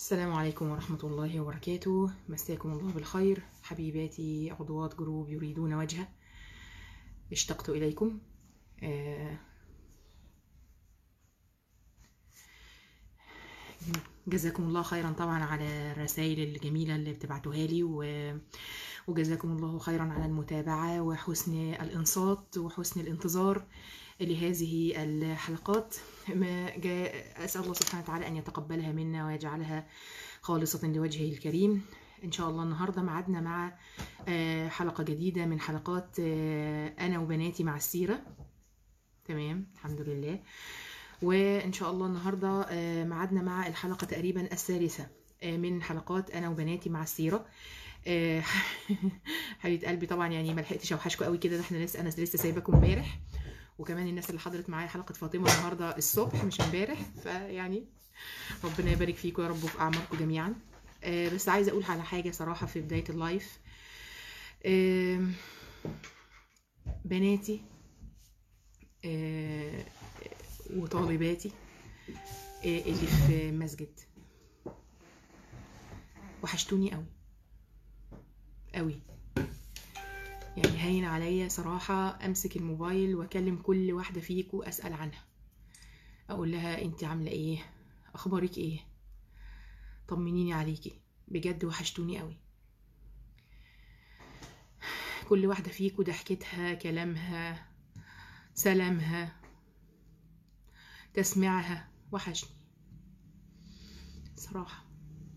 السلام عليكم ورحمة الله وبركاته مساكم الله بالخير حبيباتي عضوات جروب يريدون وجهه اشتقت إليكم آه، جزاكم الله خيرا طبعا على الرسائل الجميلة اللي بتبعتوها لي و- وجزاكم الله خيرا على المتابعة وحسن الإنصات وحسن الانتظار لهذه الحلقات ما جاء أسأل الله سبحانه وتعالى أن يتقبلها منا ويجعلها خالصة لوجهه الكريم إن شاء الله النهاردة معدنا مع آه، حلقة جديدة من حلقات آه، أنا وبناتي مع السيرة تمام الحمد لله وإن شاء الله النهاردة آه، معدنا مع الحلقة تقريبا الثالثة آه، من حلقات أنا وبناتي مع السيرة آه، حبيبة قلبي طبعا يعني ما لحقتش اوحشكوا قوي كده ده احنا لسه انا لسه سايباكم امبارح وكمان الناس اللي حضرت معايا حلقه فاطمه النهارده الصبح مش امبارح فيعني ربنا يبارك فيكم يا رب وفي اعماركم جميعا آه، بس عايزه اقول على حاجه صراحه في بدايه اللايف آم، بناتي آه، وطالباتي آه، اللي في مسجد وحشتوني قوي قوي يعني هين عليا صراحة أمسك الموبايل وأكلم كل واحدة فيكو أسأل عنها أقول لها أنت عاملة إيه أخبارك إيه طمنيني عليكي بجد وحشتوني قوي كل واحدة فيكو ضحكتها كلامها سلامها تسمعها وحشني صراحة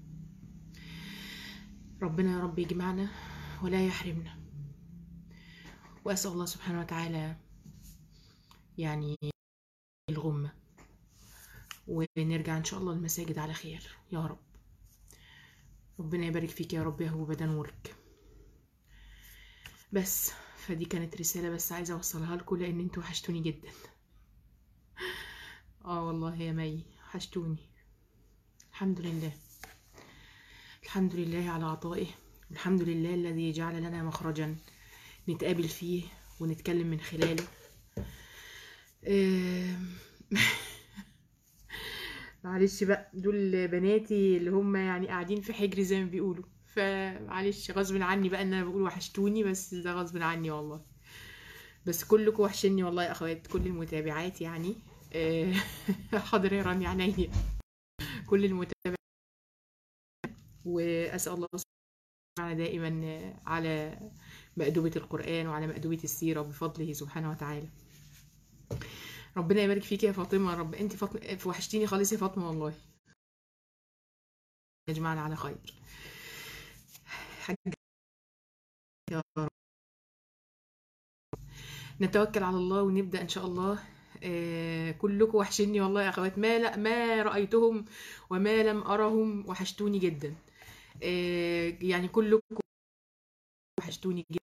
ربنا يا رب يجمعنا ولا يحرمنا وأسأل الله سبحانه وتعالى يعني الغمة ونرجع إن شاء الله المساجد على خير يا رب ربنا يبارك فيك يا رب يا هو بدن نورك بس فدي كانت رسالة بس عايزة أوصلها لكم لأن انتوا وحشتوني جدا اه والله يا مي وحشتوني الحمد لله الحمد لله على عطائه الحمد لله الذي جعل لنا مخرجا نتقابل فيه ونتكلم من خلاله آم، معلش بقى دول بناتي اللي هم يعني قاعدين في حجري زي ما بيقولوا فمعلش غصب عني بقى ان انا بقول وحشتوني بس ده غصب عني والله بس كلكم وحشني والله يا اخوات كل المتابعات يعني آه، حاضر يا رامي عينيا كل المتابعات واسال الله سبحانه دائما على مأدبة القرآن وعلى مأدبة السيرة بفضله سبحانه وتعالى ربنا يبارك فيك يا فاطمة رب انت فاطمة وحشتيني خالص يا فاطمة والله يجمعنا على خير حاج يا رب نتوكل على الله ونبدأ إن شاء الله آه، كلكم وحشني والله يا أخوات ما لا ما رأيتهم وما لم أرهم وحشتوني جدا آه، يعني كلكم وحشتوني جدا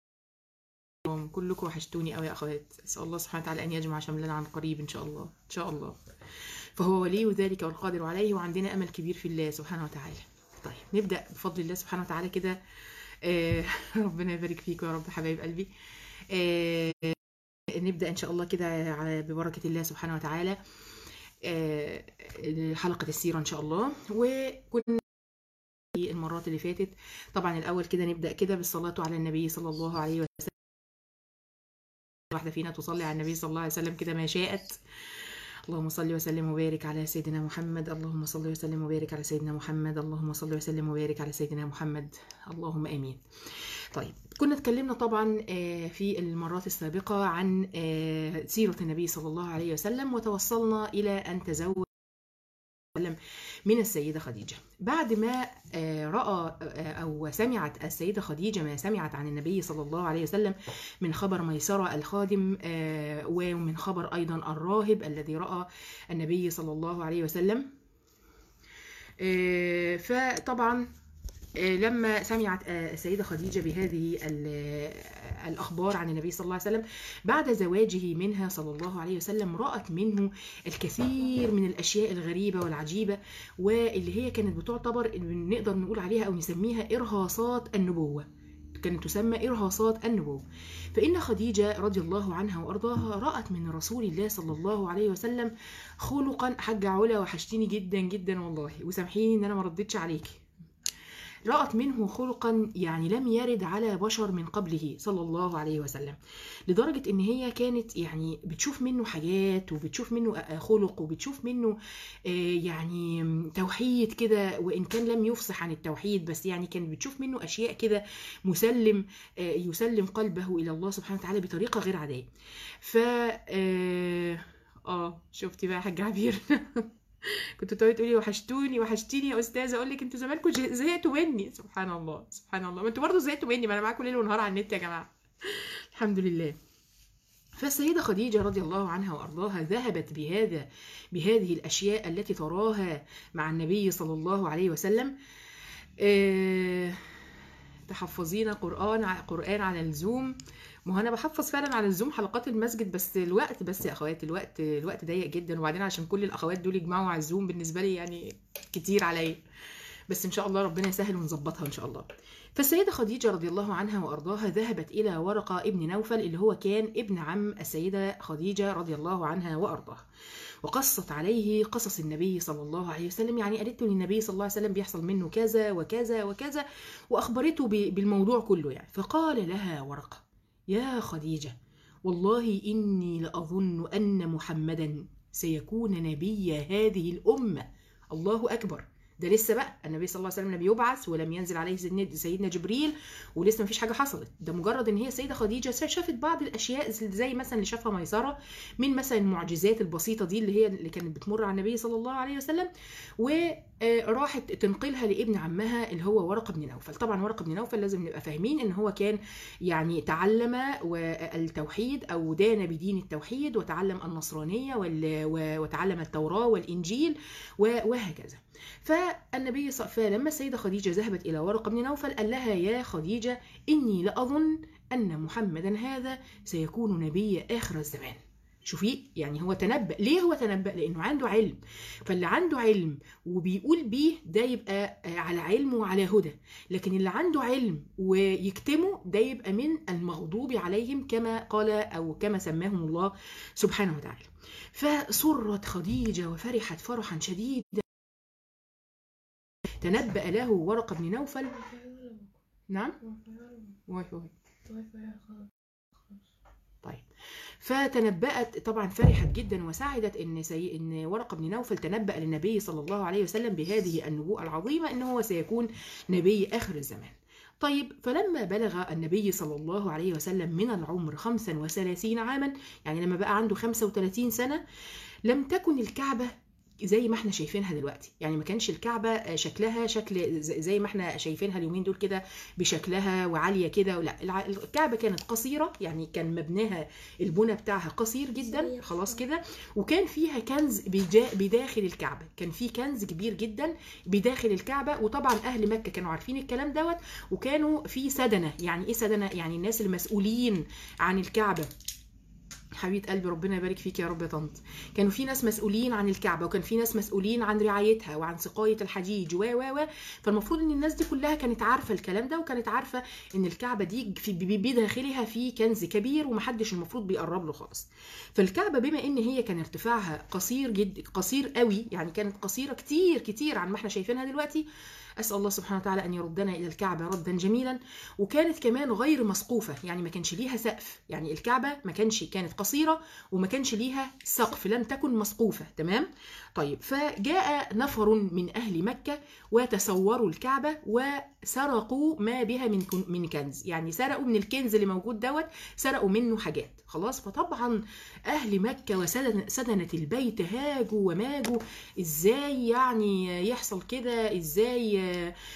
كلكم وحشتوني قوي يا اخوات اسال الله سبحانه وتعالى ان يجمع شملنا عن قريب ان شاء الله ان شاء الله فهو ولي ذلك والقادر عليه وعندنا امل كبير في الله سبحانه وتعالى طيب نبدا بفضل الله سبحانه وتعالى كده آه، ربنا يبارك فيكم يا رب حبايب قلبي آه، نبدا ان شاء الله كده على ببركه الله سبحانه وتعالى آه، حلقه السيره ان شاء الله وكنا في المرات اللي فاتت طبعا الاول كده نبدا كده بالصلاه على النبي صلى الله عليه وسلم واحده فينا تصلي على النبي صلى الله عليه وسلم كده ما شاءت اللهم صل وسلم وبارك على سيدنا محمد اللهم صل وسلم وبارك على سيدنا محمد اللهم صل وسلم وبارك على سيدنا محمد اللهم امين طيب كنا اتكلمنا طبعا آه، في المرات السابقه عن آه، سيره النبي صلى الله عليه وسلم وتوصلنا الى ان تزوج وسلم من السيدة خديجة بعد ما آه، رأى آه، أو سمعت السيدة خديجة ما سمعت عن النبي صلى الله عليه وسلم من خبر ميسرة الخادم آه، ومن خبر أيضا الراهب الذي رأى النبي صلى الله عليه وسلم آه، فطبعا آه، لما سمعت آه، السيدة خديجة بهذه ال- الأخبار عن النبي صلى الله عليه وسلم بعد زواجه منها صلى الله عليه وسلم رأت منه الكثير من الأشياء الغريبة والعجيبة واللي هي كانت بتعتبر إن نقدر نقول عليها أو نسميها إرهاصات النبوة كانت تسمى إرهاصات النبوة فإن خديجة رضي الله عنها وأرضاها رأت من رسول الله صلى الله عليه وسلم خلقا حاجة علا وحشتيني جدا جدا والله وسامحيني إن أنا ما ردتش عليكي رأت منه خلقا يعني لم يرد على بشر من قبله صلى الله عليه وسلم لدرجة إن هي كانت يعني بتشوف منه حاجات وبتشوف منه خلق وبتشوف منه يعني توحيد كده وإن كان لم يفصح عن التوحيد بس يعني كانت بتشوف منه أشياء كده مسلم يسلم قلبه إلى الله سبحانه وتعالى بطريقة غير عادية ف اه شفتي بقى يا حاج عبير كنت تقعدي تقولي وحشتوني وحشتيني يا استاذه اقول لك انتوا زمانكم زهقتوا مني سبحان الله سبحان الله ما انتوا برضه زهقتوا مني ما انا معاكم ليل ونهار على النت يا جماعه الحمد لله فالسيدة خديجة رضي الله عنها وأرضاها ذهبت بهذا بهذه الأشياء التي تراها مع النبي صلى الله عليه وسلم أه تحفظين قرآن قرآن على الزوم ما هو انا بحفظ فعلا على الزوم حلقات المسجد بس الوقت بس يا اخوات الوقت الوقت ضيق جدا وبعدين عشان كل الاخوات دول يجمعوا على الزوم بالنسبه لي يعني كتير عليا بس ان شاء الله ربنا يسهل ونظبطها ان شاء الله فالسيدة خديجة رضي الله عنها وأرضاها ذهبت إلى ورقة ابن نوفل اللي هو كان ابن عم السيدة خديجة رضي الله عنها وأرضاها وقصت عليه قصص النبي صلى الله عليه وسلم يعني قالت له للنبي صلى الله عليه وسلم بيحصل منه كذا وكذا وكذا وأخبرته بالموضوع كله يعني فقال لها ورقة يا خديجة والله إني لأظن أن محمدا سيكون نبي هذه الأمة الله أكبر ده لسه بقى النبي صلى الله عليه وسلم لم يبعث ولم ينزل عليه سيدنا جبريل ولسه مفيش حاجه حصلت ده مجرد ان هي السيده خديجه شافت بعض الاشياء زي مثلا اللي شافها ميسره من مثلا المعجزات البسيطه دي اللي هي اللي كانت بتمر على النبي صلى الله عليه وسلم وراحت تنقلها لابن عمها اللي هو ورقه بن نوفل طبعا ورقه بن نوفل لازم نبقى فاهمين ان هو كان يعني تعلم التوحيد او دان بدين التوحيد وتعلم النصرانيه وتعلم التوراه والانجيل وهكذا فالنبي صلى فلما السيدة خديجة ذهبت إلى ورقة بن نوفل قال لها يا خديجة إني لأظن أن محمدا هذا سيكون نبي آخر الزمان شوفي يعني هو تنبأ ليه هو تنبأ لأنه عنده علم فاللي عنده علم وبيقول بيه ده يبقى على علم وعلى هدى لكن اللي عنده علم ويكتمه ده يبقى من المغضوب عليهم كما قال أو كما سماهم الله سبحانه وتعالى فسرت خديجة وفرحت فرحا شديدا تنبأ له ورقة بن نوفل نعم واي فاي طيب فتنبأت طبعا فرحت جدا وسعدت ان سي... ان ورقه بن نوفل تنبأ للنبي صلى الله عليه وسلم بهذه النبوءه العظيمه ان هو سيكون نبي اخر الزمان. طيب فلما بلغ النبي صلى الله عليه وسلم من العمر 35 عاما يعني لما بقى عنده 35 سنه لم تكن الكعبه زي ما احنا شايفينها دلوقتي يعني ما كانش الكعبه شكلها شكل زي ما احنا شايفينها اليومين دول كده بشكلها وعاليه كده لا الكعبه كانت قصيره يعني كان مبناها البنى بتاعها قصير جدا خلاص كده وكان فيها كنز بداخل الكعبه كان في كنز كبير جدا بداخل الكعبه وطبعا اهل مكه كانوا عارفين الكلام دوت وكانوا في سدنه يعني ايه سدنه يعني الناس المسؤولين عن الكعبه حبيبه قلبي ربنا يبارك فيك يا رب يا طنط كانوا في ناس مسؤولين عن الكعبه وكان في ناس مسؤولين عن رعايتها وعن سقايه الحجيج و و و فالمفروض ان الناس دي كلها كانت عارفه الكلام ده وكانت عارفه ان الكعبه دي في بداخلها في كنز كبير ومحدش المفروض بيقرب له خالص فالكعبه بما ان هي كان ارتفاعها قصير جد قصير قوي يعني كانت قصيره كتير كتير عن ما احنا شايفينها دلوقتي اسال الله سبحانه وتعالى ان يردنا الى الكعبه ردا جميلا وكانت كمان غير مسقوفه يعني ما كانش ليها سقف يعني الكعبه ما كانش كانت قصيره وما كانش ليها سقف لم تكن مسقوفه تمام طيب فجاء نفر من اهل مكه وتسوروا الكعبه وسرقوا ما بها من من كنز يعني سرقوا من الكنز اللي موجود دوت سرقوا منه حاجات خلاص فطبعا اهل مكه وسدنه البيت هاجوا وماجوا ازاي يعني يحصل كده ازاي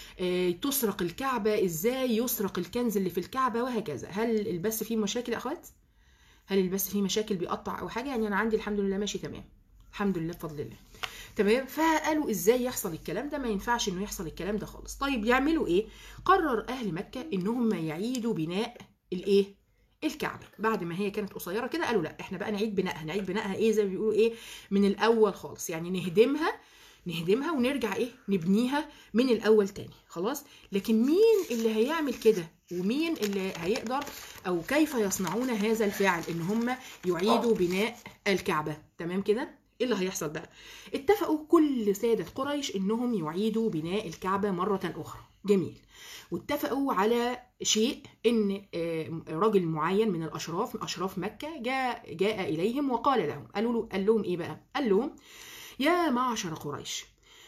تسرق الكعبه ازاي يسرق الكنز اللي في الكعبه وهكذا هل البث فيه مشاكل يا اخوات هل البث فيه مشاكل بيقطع او حاجه يعني انا عندي الحمد لله ماشي تمام الحمد لله بفضل الله تمام فقالوا ازاي يحصل الكلام ده ما ينفعش انه يحصل الكلام ده خالص طيب يعملوا ايه قرر اهل مكه انهم يعيدوا بناء الايه الكعبة بعد ما هي كانت قصيرة كده قالوا لا احنا بقى نعيد بنائها نعيد بنائها ايه زي ما بيقولوا ايه من الاول خالص يعني نهدمها نهدمها ونرجع ايه نبنيها من الاول تاني خلاص لكن مين اللي هيعمل كده ومين اللي هيقدر او كيف يصنعون هذا الفعل ان هم يعيدوا بناء الكعبه تمام كده ايه اللي هيحصل بقى اتفقوا كل ساده قريش انهم يعيدوا بناء الكعبه مره اخرى جميل واتفقوا على شيء ان آه، راجل معين من الاشراف من اشراف مكه جاء جاء اليهم وقال لهم قالوا له قال لهم ايه بقى قال لهم يا معشر قريش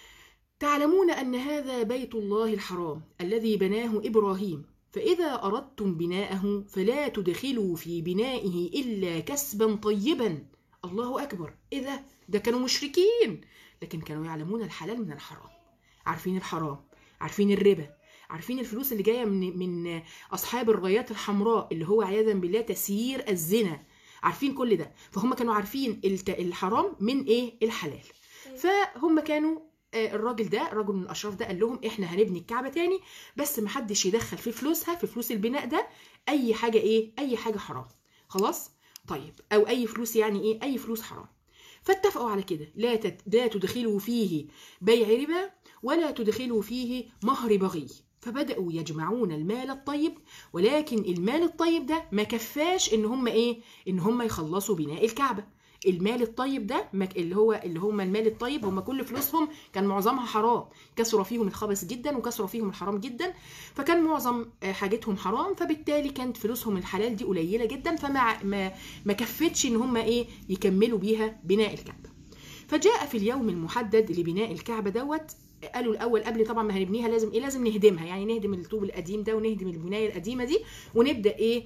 تعلمون ان هذا بيت الله الحرام الذي بناه ابراهيم فاذا اردتم بناءه فلا تدخلوا في بنائه الا كسبا طيبا الله اكبر ايه ده ده كانوا مشركين لكن كانوا يعلمون الحلال من الحرام عارفين الحرام عارفين الربا عارفين الفلوس اللي جايه من من اصحاب الرايات الحمراء اللي هو عياذا بالله تسيير الزنا عارفين كل ده فهم كانوا عارفين الت- الحرام من ايه الحلال فهم كانوا آه، الراجل ده الراجل من الاشراف ده قال لهم احنا هنبني الكعبه تاني بس محدش يدخل في فلوسها في فلوس البناء ده اي حاجه ايه اي حاجه حرام خلاص طيب او اي فلوس يعني ايه اي فلوس حرام فاتفقوا على كده لا تت... لا تدخلوا فيه بيع ربا ولا تدخلوا فيه مهر بغي فبداوا يجمعون المال الطيب ولكن المال الطيب ده ما كفاش ان هم ايه ان هم يخلصوا بناء الكعبه المال الطيب ده مك- اللي هو اللي هم المال الطيب هم كل فلوسهم كان معظمها حرام كثر فيهم الخبث جدا وكثر فيهم الحرام جدا فكان معظم آه، حاجتهم حرام فبالتالي كانت فلوسهم الحلال دي قليله جدا فما ما ما كفتش ان هم ايه يكملوا بيها بناء الكعبه فجاء في اليوم المحدد لبناء الكعبه دوت قالوا الاول قبل طبعا ما هنبنيها لازم ايه لازم نهدمها يعني نهدم الطوب القديم ده ونهدم البنايه القديمه دي ونبدا ايه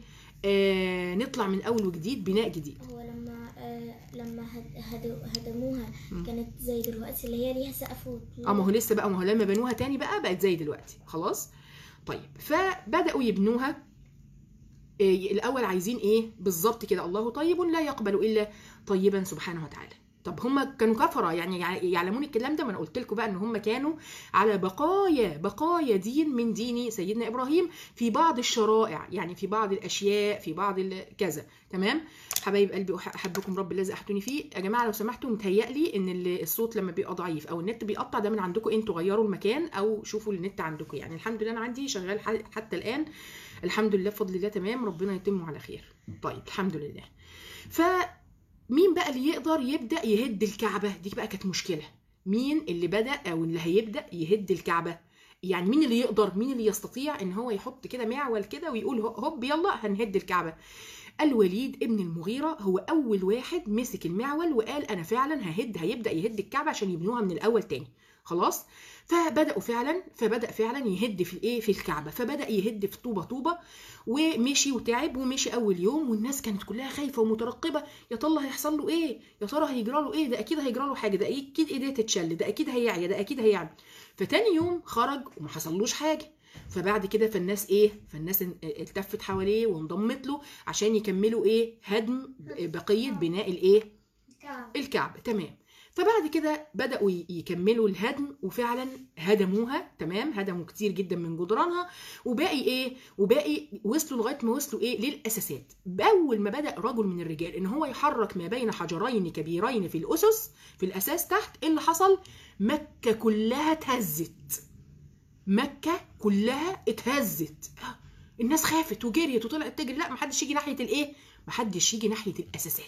آه نطلع من اول وجديد بناء جديد هو لما آه لما هد- هدو- هدموها مم. كانت زي دلوقتي اللي هي ليها سقف وطول. اه ما هو لسه بقى ما هو لما بنوها تاني بقى بقت زي دلوقتي خلاص طيب فبداوا يبنوها إيه الاول عايزين ايه بالظبط كده الله طيب لا يقبل الا طيبا سبحانه وتعالى طب هم كانوا كفره يعني يع- يعلمون الكلام ده ما انا قلت لكم بقى ان هم كانوا على بقايا بقايا دين من دين سيدنا ابراهيم في بعض الشرائع يعني في بعض الاشياء في بعض ال- كذا تمام حبايب قلبي أح- احبكم رب الذي احتوني فيه يا جماعه لو سمحتوا متهيألي ان ال- الصوت لما بيبقى ضعيف او النت بيقطع ده من عندكم انتوا غيروا المكان او شوفوا النت عندكم يعني الحمد لله انا عندي شغال ح- حتى الان الحمد لله بفضل الله تمام ربنا يتمه على خير طيب الحمد لله فمين بقى اللي يقدر يبدا يهد الكعبه دي بقى كانت مشكله مين اللي بدا او اللي هيبدا يهد الكعبه يعني مين اللي يقدر مين اللي يستطيع ان هو يحط كده معول كده ويقول هو- هوب يلا هنهد الكعبه الوليد ابن المغيرة هو أول واحد مسك المعول وقال أنا فعلا ههد هيبدأ يهد الكعبة عشان يبنوها من الأول تاني خلاص فبدأوا فعلا فبدأ فعلا يهد في الايه في الكعبة فبدأ يهد في طوبة طوبة ومشي وتعب ومشي أول يوم والناس كانت كلها خايفة ومترقبة يا ترى هيحصل له ايه يا ترى هيجرى له ايه ده أكيد هيجرى له حاجة ده أكيد ايديه تتشل ده أكيد هيعيا ده أكيد هيعمل فتاني يوم خرج وما حصلوش حاجة فبعد كده فالناس ايه فالناس ان- التفت حواليه وانضمت له عشان يكملوا ايه هدم بقيه بناء الايه الكعبه تمام فبعد كده بداوا ي- يكملوا الهدم وفعلا هدموها تمام هدموا كتير جدا من جدرانها وباقي ايه وباقي وصلوا لغايه ما وصلوا ايه للاساسات اول ما بدا رجل من الرجال ان هو يحرك ما بين حجرين كبيرين في الاسس في الاساس تحت ايه اللي حصل مكه كلها اتهزت مكه كلها اتهزت الناس خافت وجريت وطلعت تجري لا محدش يجي ناحيه الايه محدش يجي ناحيه الاساسات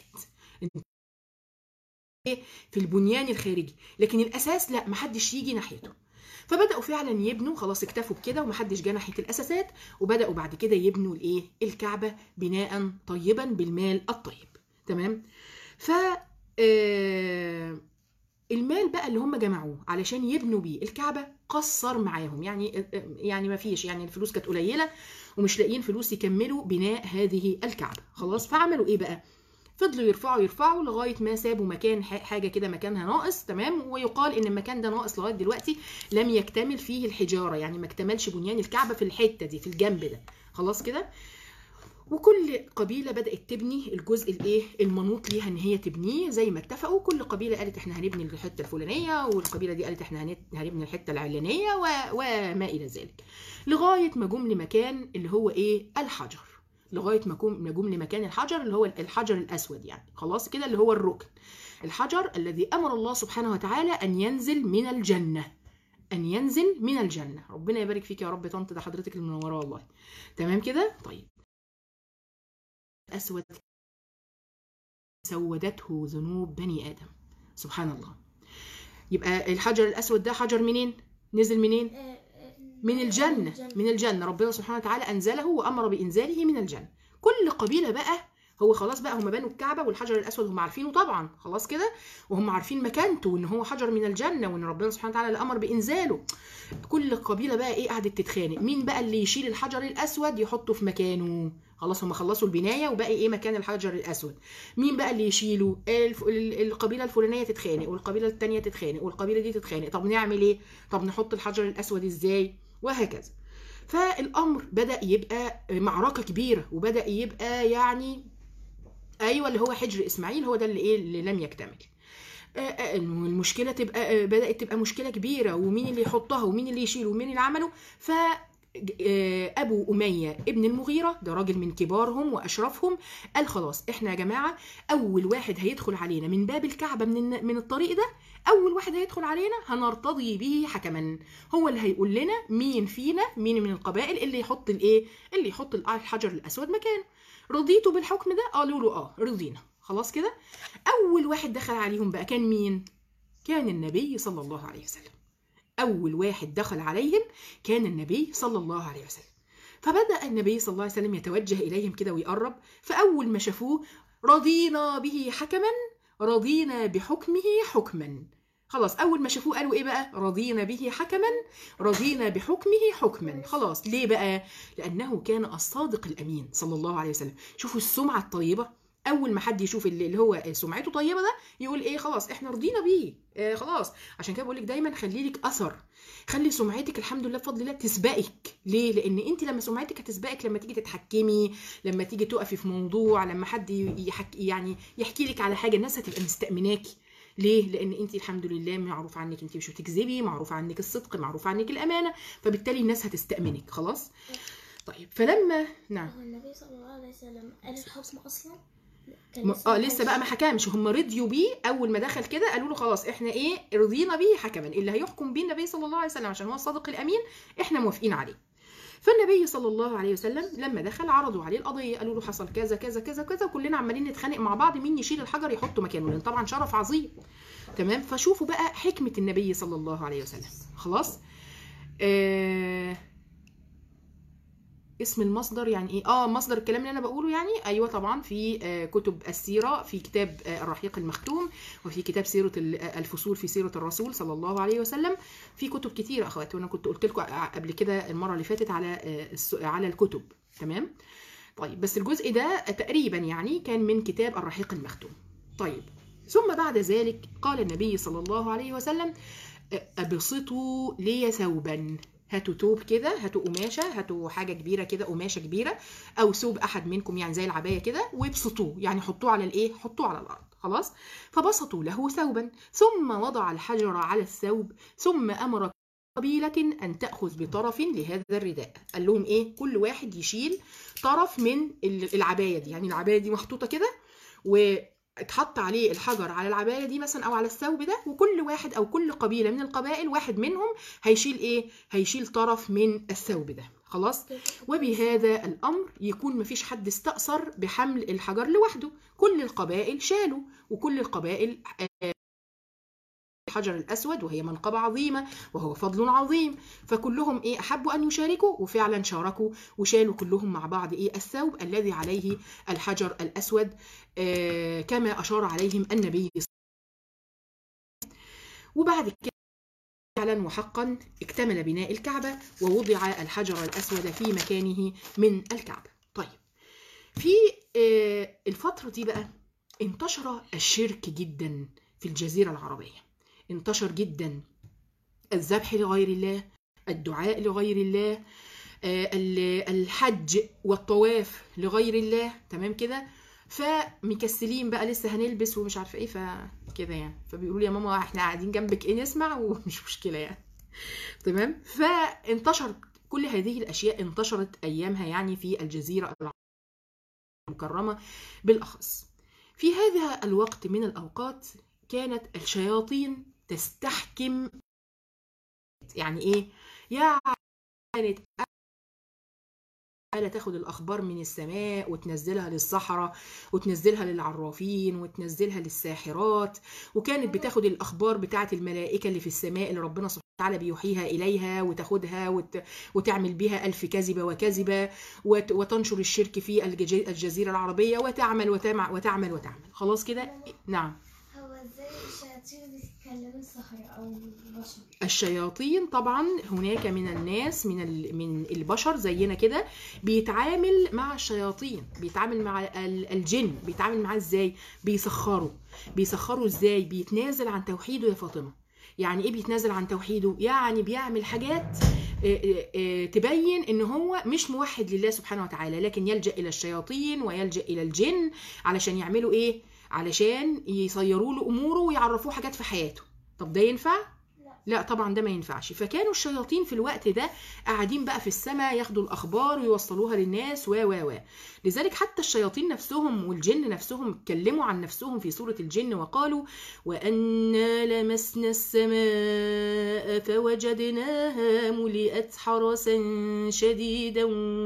إيه؟ في البنيان الخارجي لكن الاساس لا محدش يجي ناحيته فبداوا فعلا يبنوا خلاص اكتفوا بكده ومحدش جه ناحيه الاساسات وبداوا بعد كده يبنوا الايه الكعبه بناء طيبا بالمال الطيب تمام ف آه، المال بقى اللي هم جمعوه علشان يبنوا بيه الكعبه قصر معاهم يعني يعني ما فيش يعني الفلوس كانت قليله ومش لاقيين فلوس يكملوا بناء هذه الكعبه خلاص فعملوا ايه بقى فضلوا يرفعوا يرفعوا لغايه ما سابوا مكان ح- حاجه كده مكانها ناقص تمام ويقال ان المكان ده ناقص لغايه دلوقتي لم يكتمل فيه الحجاره يعني ما اكتملش بنيان الكعبه في الحته دي في الجنب ده خلاص كده وكل قبيله بدات تبني الجزء الايه المنوط ليها ان هي تبنيه زي ما اتفقوا كل قبيله قالت احنا هنبني الحته الفلانيه والقبيله دي قالت احنا هنت- هنبني الحته العلانيه و- وما الى ذلك لغايه ما جم لمكان اللي هو ايه الحجر لغايه ما جم ما جم لمكان الحجر اللي هو الحجر الاسود يعني خلاص كده اللي هو الركن الحجر الذي امر الله سبحانه وتعالى ان ينزل من الجنه ان ينزل من الجنه ربنا يبارك فيك يا رب طنط ده حضرتك المنوره والله تمام كده طيب اسود سودته ذنوب بني ادم سبحان الله يبقى الحجر الاسود ده حجر منين نزل منين آه، آه، من الجنة من الجنة ربنا سبحانه وتعالى أنزله وأمر بإنزاله من الجنة كل قبيلة بقى هو خلاص بقى هم بنوا الكعبة والحجر الأسود هم عارفينه طبعا خلاص كده وهم عارفين مكانته وإن هو حجر من الجنة وإن ربنا سبحانه وتعالى اللي أمر بإنزاله كل قبيلة بقى إيه قعدت تتخانق مين بقى اللي يشيل الحجر الأسود يحطه في مكانه خلاص هم خلصوا البناية وباقي إيه مكان الحجر الأسود مين بقى اللي يشيله الف... ال- القبيلة الفلانية تتخانق والقبيلة التانية تتخانق والقبيلة دي تتخانق طب نعمل إيه طب نحط الحجر الأسود إزاي وهكذا فالامر بدا يبقى معركه كبيره وبدا يبقى يعني ايوه اللي هو حجر اسماعيل هو ده اللي ايه اللي لم يكتمل آه، آه، المشكله تبقى آه، بدات تبقى مشكله كبيره ومين اللي يحطها ومين اللي يشيله ومين اللي عمله ف آه، ابو اميه ابن المغيره ده راجل من كبارهم واشرفهم قال خلاص احنا يا جماعه اول واحد هيدخل علينا من باب الكعبه من الن- من الطريق ده اول واحد هيدخل علينا هنرتضي به حكما هو اللي هيقول لنا مين فينا مين من القبائل اللي يحط الايه اللي يحط الحجر الاسود مكانه رضيتوا بالحكم ده قالوا له اه رضينا خلاص كده اول واحد دخل عليهم بقى كان مين كان النبي صلى الله عليه وسلم اول واحد دخل عليهم كان النبي صلى الله عليه وسلم فبدا النبي صلى الله عليه وسلم يتوجه اليهم كده ويقرب فاول ما شافوه رضينا به حكما رضينا بحكمه حكما خلاص اول ما شافوه قالوا ايه بقى رضينا به حكما رضينا بحكمه حكما خلاص ليه بقى لانه كان الصادق الامين صلى الله عليه وسلم شوفوا السمعه الطيبه اول ما حد يشوف اللي اللي هو سمعته طيبه ده يقول ايه خلاص احنا رضينا بيه آه خلاص عشان كده بقول لك دايما خلي لك اثر خلي سمعتك الحمد لله بفضل الله تسبقك ليه لان انت لما سمعتك هتسبقك لما تيجي تتحكمي لما تيجي تقفي في موضوع لما حد يحكي يعني يحكي لك على حاجه الناس هتبقى مستأمناكي ليه؟ لأن أنت الحمد لله معروف عنك أنت مش بتكذبي، معروف عنك الصدق، معروف عنك الأمانة، فبالتالي الناس هتستأمنك، خلاص؟ طيب فلما نعم هو النبي صلى الله عليه وسلم قال الحكم اصلا م- اه لسه بقى ما حكمش هم رضيوا بيه اول ما دخل كده قالوا له خلاص احنا ايه رضينا بيه حكما اللي هيحكم بيه النبي صلى الله عليه وسلم عشان هو الصادق الامين احنا موافقين عليه فالنبي صلى الله عليه وسلم لما دخل عرضوا عليه القضيه قالوا له حصل كذا كذا كذا كذا وكلنا عمالين نتخانق مع بعض مين يشيل الحجر يحطه مكانه لان طبعا شرف عظيم تمام فشوفوا بقى حكمه النبي صلى الله عليه وسلم خلاص آه اسم المصدر يعني ايه اه مصدر الكلام اللي انا بقوله يعني ايوه طبعا في آه كتب السيره في كتاب آه الرحيق المختوم وفي كتاب سيره ال- آه، الفصول في سيره الرسول صلى الله عليه وسلم في كتب كتيره اخواتي وانا كنت قلت لكم قبل كده المره اللي فاتت على آه الس- على الكتب تمام طيب بس الجزء ده تقريبا يعني كان من كتاب الرحيق المختوم طيب ثم بعد ذلك قال النبي صلى الله عليه وسلم ابسطوا لي ثوبا هاتوا توب كده هاتوا قماشه هاتوا حاجه كبيره كده قماشه كبيره او ثوب احد منكم يعني زي العبايه كده وابسطوه يعني حطوه على الايه حطوه على الارض خلاص فبسطوا له ثوبا ثم وضع الحجر على الثوب ثم امر قبيلة أن تأخذ بطرف لهذا الرداء قال لهم إيه كل واحد يشيل طرف من ال- العباية دي يعني العباية دي محطوطة كده واتحط عليه الحجر على العباية دي مثلا أو على الثوب ده وكل واحد أو كل قبيلة من القبائل واحد منهم هيشيل إيه هيشيل طرف من الثوب ده خلاص وبهذا الأمر يكون مفيش حد استأثر بحمل الحجر لوحده كل القبائل شالوا وكل القبائل الحجر الأسود وهي منقبة عظيمة وهو فضل عظيم فكلهم إيه أحبوا أن يشاركوا وفعلا شاركوا وشالوا كلهم مع بعض إيه الثوب الذي عليه الحجر الأسود آه كما أشار عليهم النبي وبعد كده فعلا وحقا اكتمل بناء الكعبة ووضع الحجر الأسود في مكانه من الكعبة طيب في آه، الفترة دي بقى انتشر الشرك جدا في الجزيرة العربية انتشر جدا الذبح لغير الله الدعاء لغير الله آه، ال- الحج والطواف لغير الله تمام كده فمكسلين بقى لسه هنلبس ومش عارفه ايه فكده يعني فبيقولوا لي يا ماما احنا قاعدين جنبك ايه نسمع ومش مشكله يعني تمام فانتشرت كل هذه الاشياء انتشرت ايامها يعني في الجزيره المكرمه بالاخص في هذا الوقت من الاوقات كانت الشياطين تستحكم يعني ايه يعني كانت لا تاخد الاخبار من السماء وتنزلها للصحراء وتنزلها للعرافين وتنزلها للساحرات وكانت بتاخد الاخبار بتاعه الملائكه اللي في السماء اللي ربنا سبحانه وتعالى بيوحيها اليها وتاخدها وت... وتعمل بها الف كذبه وكذبه وت... وتنشر الشرك في الجج... الجزيره العربيه وتعمل وتعمل وتعمل وتعمل خلاص كده نعم هو ازاي الشياطين بتتكلم الصحراء او البشر الشياطين طبعا هناك من الناس من ال- من البشر زينا كده بيتعامل مع الشياطين بيتعامل مع ال- الجن بيتعامل معاه ازاي بيسخروا بيسخروا ازاي بيتنازل عن توحيده يا فاطمه يعني ايه بيتنازل عن توحيده يعني بيعمل حاجات آه، آه، آه، تبين ان هو مش موحد لله سبحانه وتعالى لكن يلجا الى الشياطين ويلجا الى الجن علشان يعملوا ايه علشان يصيروا له اموره ويعرفوه حاجات في حياته طب ده ينفع لا لا طبعا ده ما ينفعش فكانوا الشياطين في الوقت ده قاعدين بقى في السماء ياخدوا الاخبار ويوصلوها للناس و و و لذلك حتى الشياطين نفسهم والجن نفسهم اتكلموا عن نفسهم في سوره الجن وقالوا وانا لمسنا السماء فوجدناها ملئت حرسا شديدا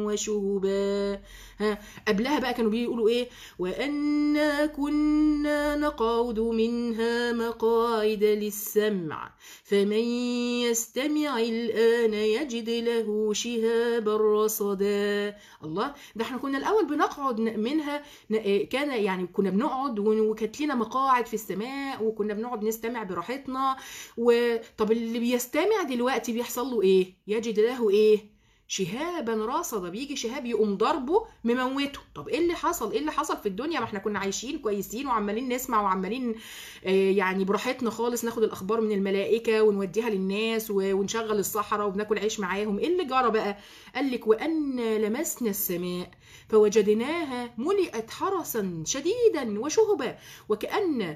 وشهبا ها قبلها بقى كانوا بيقولوا ايه وأنا كنا نقعد منها مقاعد للسمع فمن يستمع الآن يجد له شهابا رصدا الله ده احنا كنا الأول بنقعد ن- منها ن- كان يعني كنا بنقعد ون- وكانت لنا مقاعد في السماء وكنا بنقعد نستمع براحتنا وطب اللي بيستمع دلوقتي بيحصل له ايه يجد له ايه شهابا رصدا بيجي شهاب يقوم ضربه مموته طب ايه اللي حصل ايه اللي حصل في الدنيا ما احنا كنا عايشين كويسين وعمالين نسمع وعمالين آه، يعني براحتنا خالص ناخد الاخبار من الملائكه ونوديها للناس و- ونشغل الصحراء وبناكل عيش معاهم ايه اللي جرى بقى قال لك وان لمسنا السماء فوجدناها ملئت حرسا شديدا وشهبا وكأن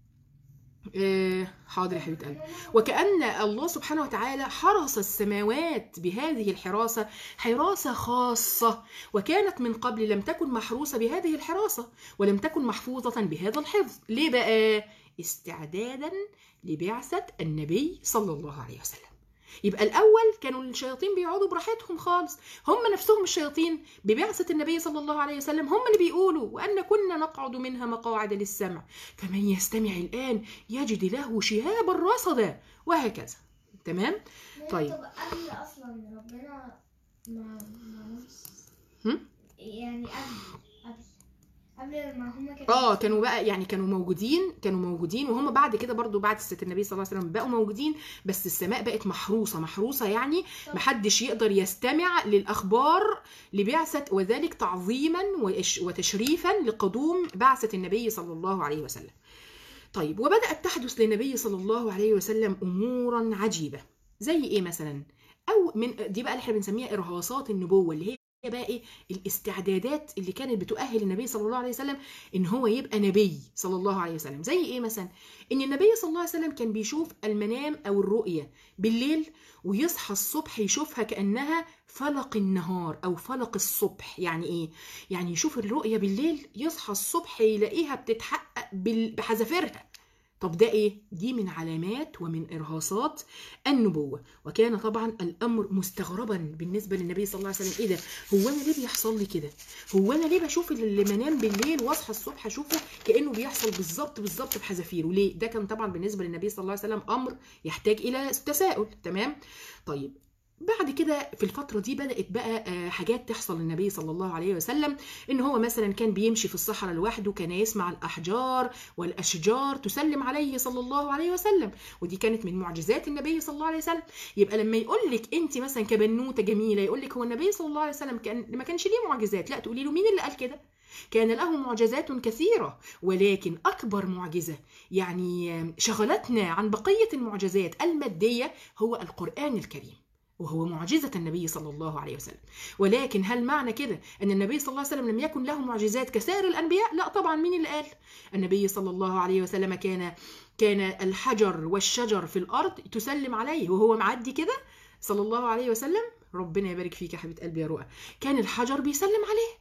آه، حاضر يا حبيبه قلبي وكأن الله سبحانه وتعالى حرس السماوات بهذه الحراسة حراسة خاصة وكانت من قبل لم تكن محروسة بهذه الحراسة ولم تكن محفوظة بهذا الحفظ ليه بقى؟ استعدادا لبعثة النبي صلى الله عليه وسلم يبقى الأول كانوا الشياطين بيقعدوا براحتهم خالص هم نفسهم الشياطين ببعثة النبي صلى الله عليه وسلم هم اللي بيقولوا وأن كنا نقعد منها مقاعد للسمع فمن يستمع الآن يجد له شهابا رصدا وهكذا تمام طيب. طب قبل اصلا ربنا ما ما هم؟ يعني قبل قبل قبل ما هما كانوا اه كانوا بقى يعني كانوا موجودين كانوا موجودين وهم بعد كده برضو بعد ست النبي صلى الله عليه وسلم بقوا موجودين بس السماء بقت محروسه محروسه يعني طب- محدش يقدر يستمع للاخبار لبعثه وذلك تعظيما وإش- وتشريفا لقدوم بعثه النبي صلى الله عليه وسلم طيب وبدات تحدث للنبي صلى الله عليه وسلم امورا عجيبه زي ايه مثلا او من دي بقى اللي احنا بنسميها ارهاصات النبوه اللي هي بقى ايه الاستعدادات اللي كانت بتؤهل النبي صلى الله عليه وسلم ان هو يبقى نبي صلى الله عليه وسلم زي ايه مثلا ان النبي صلى الله عليه وسلم كان بيشوف المنام او الرؤيه بالليل ويصحى الصبح يشوفها كانها فلق النهار او فلق الصبح يعني ايه يعني يشوف الرؤيه بالليل يصحى الصبح يلاقيها بتتحقق بال- بحذافيرها طب ده ايه دي من علامات ومن ارهاصات النبوه وكان طبعا الامر مستغربا بالنسبه للنبي صلى الله عليه وسلم ايه ده هو انا ليه بيحصل لي كده هو انا ليه بشوف اللي منام بالليل واصحى الصبح اشوفه كانه بيحصل بالظبط بالظبط بحذافيره ليه ده كان طبعا بالنسبه للنبي صلى الله عليه وسلم امر يحتاج الى تساؤل تمام طيب بعد كده في الفترة دي بدأت بقى آه، حاجات تحصل للنبي صلى الله عليه وسلم إن هو مثلا كان بيمشي في الصحراء لوحده كان يسمع الأحجار والأشجار تسلم عليه صلى الله عليه وسلم ودي كانت من معجزات النبي صلى الله عليه وسلم يبقى لما يقول لك أنت مثلا كبنوتة جميلة يقول لك هو النبي صلى الله عليه وسلم كان ما كانش ليه معجزات لا تقولي له مين اللي قال كده كان له معجزات كثيرة ولكن أكبر معجزة يعني شغلتنا عن بقية المعجزات المادية هو القرآن الكريم وهو معجزة النبي صلى الله عليه وسلم ولكن هل معنى كده أن النبي صلى الله عليه وسلم لم يكن له معجزات كسائر الأنبياء؟ لا طبعا مين اللي قال؟ النبي صلى الله عليه وسلم كان كان الحجر والشجر في الأرض تسلم عليه وهو معدي كده صلى الله عليه وسلم ربنا يبارك فيك يا حبيبة قلبي يا رؤى كان الحجر بيسلم عليه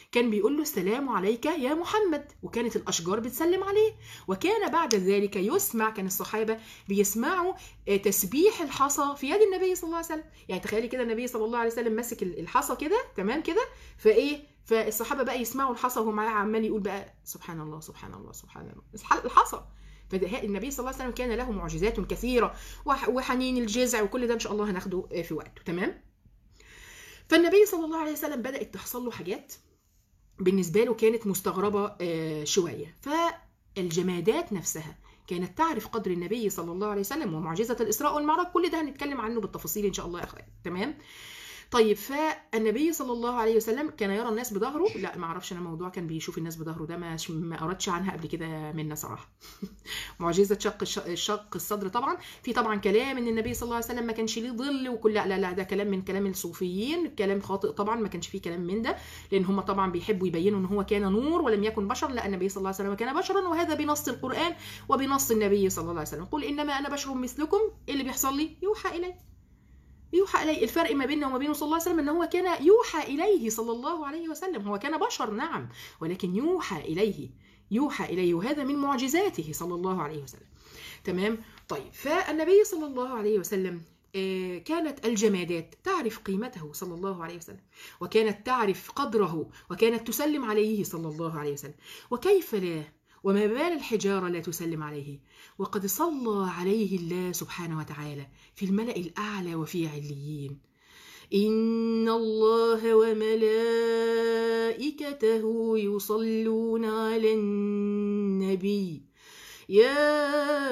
كان بيقول له السلام عليك يا محمد وكانت الاشجار بتسلم عليه وكان بعد ذلك يسمع كان الصحابه بيسمعوا آه، تسبيح الحصى في يد النبي صلى الله عليه وسلم يعني تخيلي كده النبي صلى الله عليه وسلم ماسك ال- الحصى كده تمام كده فايه فالصحابه بقى يسمعوا الحصى وهو معاه عمال يقول بقى سبحان الله سبحان الله سبحان الله الح- الحصى فالنبي صلى الله عليه وسلم كان له معجزات كثيره وح- وحنين الجذع وكل ده ان شاء الله هناخده آه، في وقته تمام فالنبي صلى الله عليه وسلم بدات تحصل له حاجات بالنسبه له كانت مستغربه آه، شويه فالجمادات نفسها كانت تعرف قدر النبي صلى الله عليه وسلم ومعجزه الاسراء والمعراج كل ده هنتكلم عنه بالتفاصيل ان شاء الله يا اخوات تمام طيب فالنبي صلى الله عليه وسلم كان يرى الناس بظهره لا ما اعرفش انا موضوع كان بيشوف الناس بظهره ده ما ما قراتش عنها قبل كده منا صراحه معجزه شق الش- شق الصدر طبعا في طبعا كلام ان النبي صلى الله عليه وسلم ما كانش ليه ظل وكل لا لا لا ده كلام من كلام الصوفيين كلام خاطئ طبعا ما كانش فيه كلام من ده لان هم طبعا بيحبوا يبينوا ان هو كان نور ولم يكن بشر لا النبي صلى الله عليه وسلم كان بشرا وهذا بنص القران وبنص النبي صلى الله عليه وسلم قل انما انا بشر مثلكم إيه اللي بيحصل لي يوحى الي يوحى إليه الفرق ما بيننا وما بينه صلى الله عليه وسلم ان هو كان يوحى اليه صلى الله عليه وسلم هو كان بشر نعم ولكن يوحى اليه يوحى اليه وهذا من معجزاته صلى الله عليه وسلم تمام طيب فالنبي صلى الله عليه وسلم آه، كانت الجمادات تعرف قيمته صلى الله عليه وسلم وكانت تعرف قدره وكانت تسلم عليه صلى الله عليه وسلم وكيف لا وما بال الحجارة لا تسلم عليه وقد صلى عليه الله سبحانه وتعالى في الملأ الأعلى وفي عليين إن الله وملائكته يصلون على النبي يا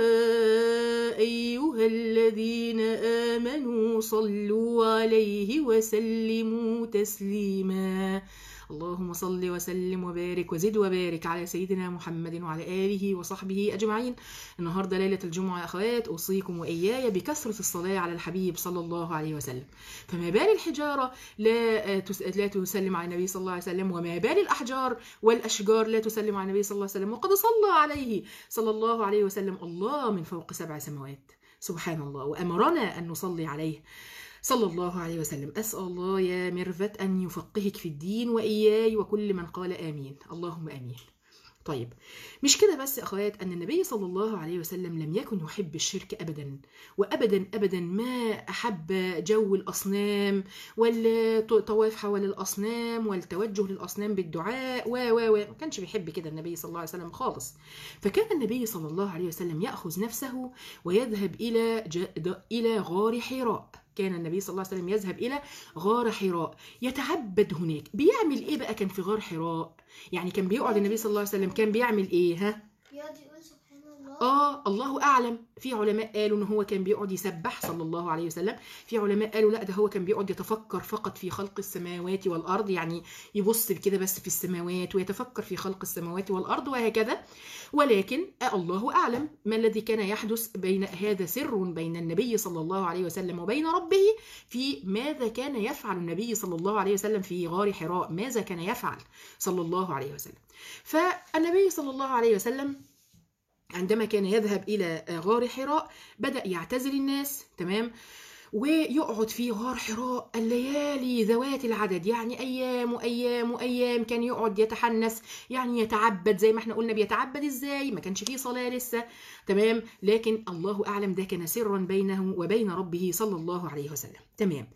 أيها الذين آمنوا صلوا عليه وسلموا تسليما اللهم صل وسلم وبارك وزد وبارك على سيدنا محمد وعلى آله وصحبه أجمعين النهاردة ليلة الجمعة يا أخوات أوصيكم وإياي بكثرة الصلاة على الحبيب صلى الله عليه وسلم فما بال الحجارة لا تس- لا تسلم على النبي صلى الله عليه وسلم وما بال الأحجار والأشجار لا تسلم على النبي صلى الله عليه وسلم وقد صلى عليه صلى الله عليه وسلم الله من فوق سبع سماوات سبحان الله وأمرنا أن نصلي عليه صلى الله عليه وسلم أسأل الله يا مرفت أن يفقهك في الدين وإياي وكل من قال آمين اللهم آمين طيب مش كده بس يا أخوات أن النبي صلى الله عليه وسلم لم يكن يحب الشرك أبدا وأبدا أبدا ما أحب جو الأصنام والطواف حول الأصنام والتوجه للأصنام بالدعاء و و و ما كانش بيحب كده النبي صلى الله عليه وسلم خالص فكان النبي صلى الله عليه وسلم يأخذ نفسه ويذهب إلى ج... د- إلى غار حراء كان النبي صلى الله عليه وسلم يذهب إلى غار حراء يتعبد هناك بيعمل إيه بقى كان في غار حراء يعني كان بيقعد النبي صلى الله عليه وسلم كان بيعمل إيه ها يقعد يقول سبحان الله اه الله اعلم في علماء قالوا ان هو كان بيقعد يسبح صلى الله عليه وسلم في علماء قالوا لا ده هو كان بيقعد يتفكر فقط في خلق السماوات والارض يعني يبص كده بس في السماوات ويتفكر في خلق السماوات والارض وهكذا ولكن آه الله اعلم ما الذي كان يحدث بين هذا سر بين النبي صلى الله عليه وسلم وبين ربه في ماذا كان يفعل النبي صلى الله عليه وسلم في غار حراء ماذا كان يفعل صلى الله عليه وسلم فالنبي صلى الله عليه وسلم عندما كان يذهب إلى غار حراء بدأ يعتزل الناس تمام ويقعد في غار حراء الليالي ذوات العدد يعني أيام وأيام وأيام كان يقعد يتحنس يعني يتعبد زي ما احنا قلنا بيتعبد ازاي ما كانش فيه صلاة لسه تمام لكن الله أعلم ده كان سرا بينه وبين ربه صلى الله عليه وسلم تمام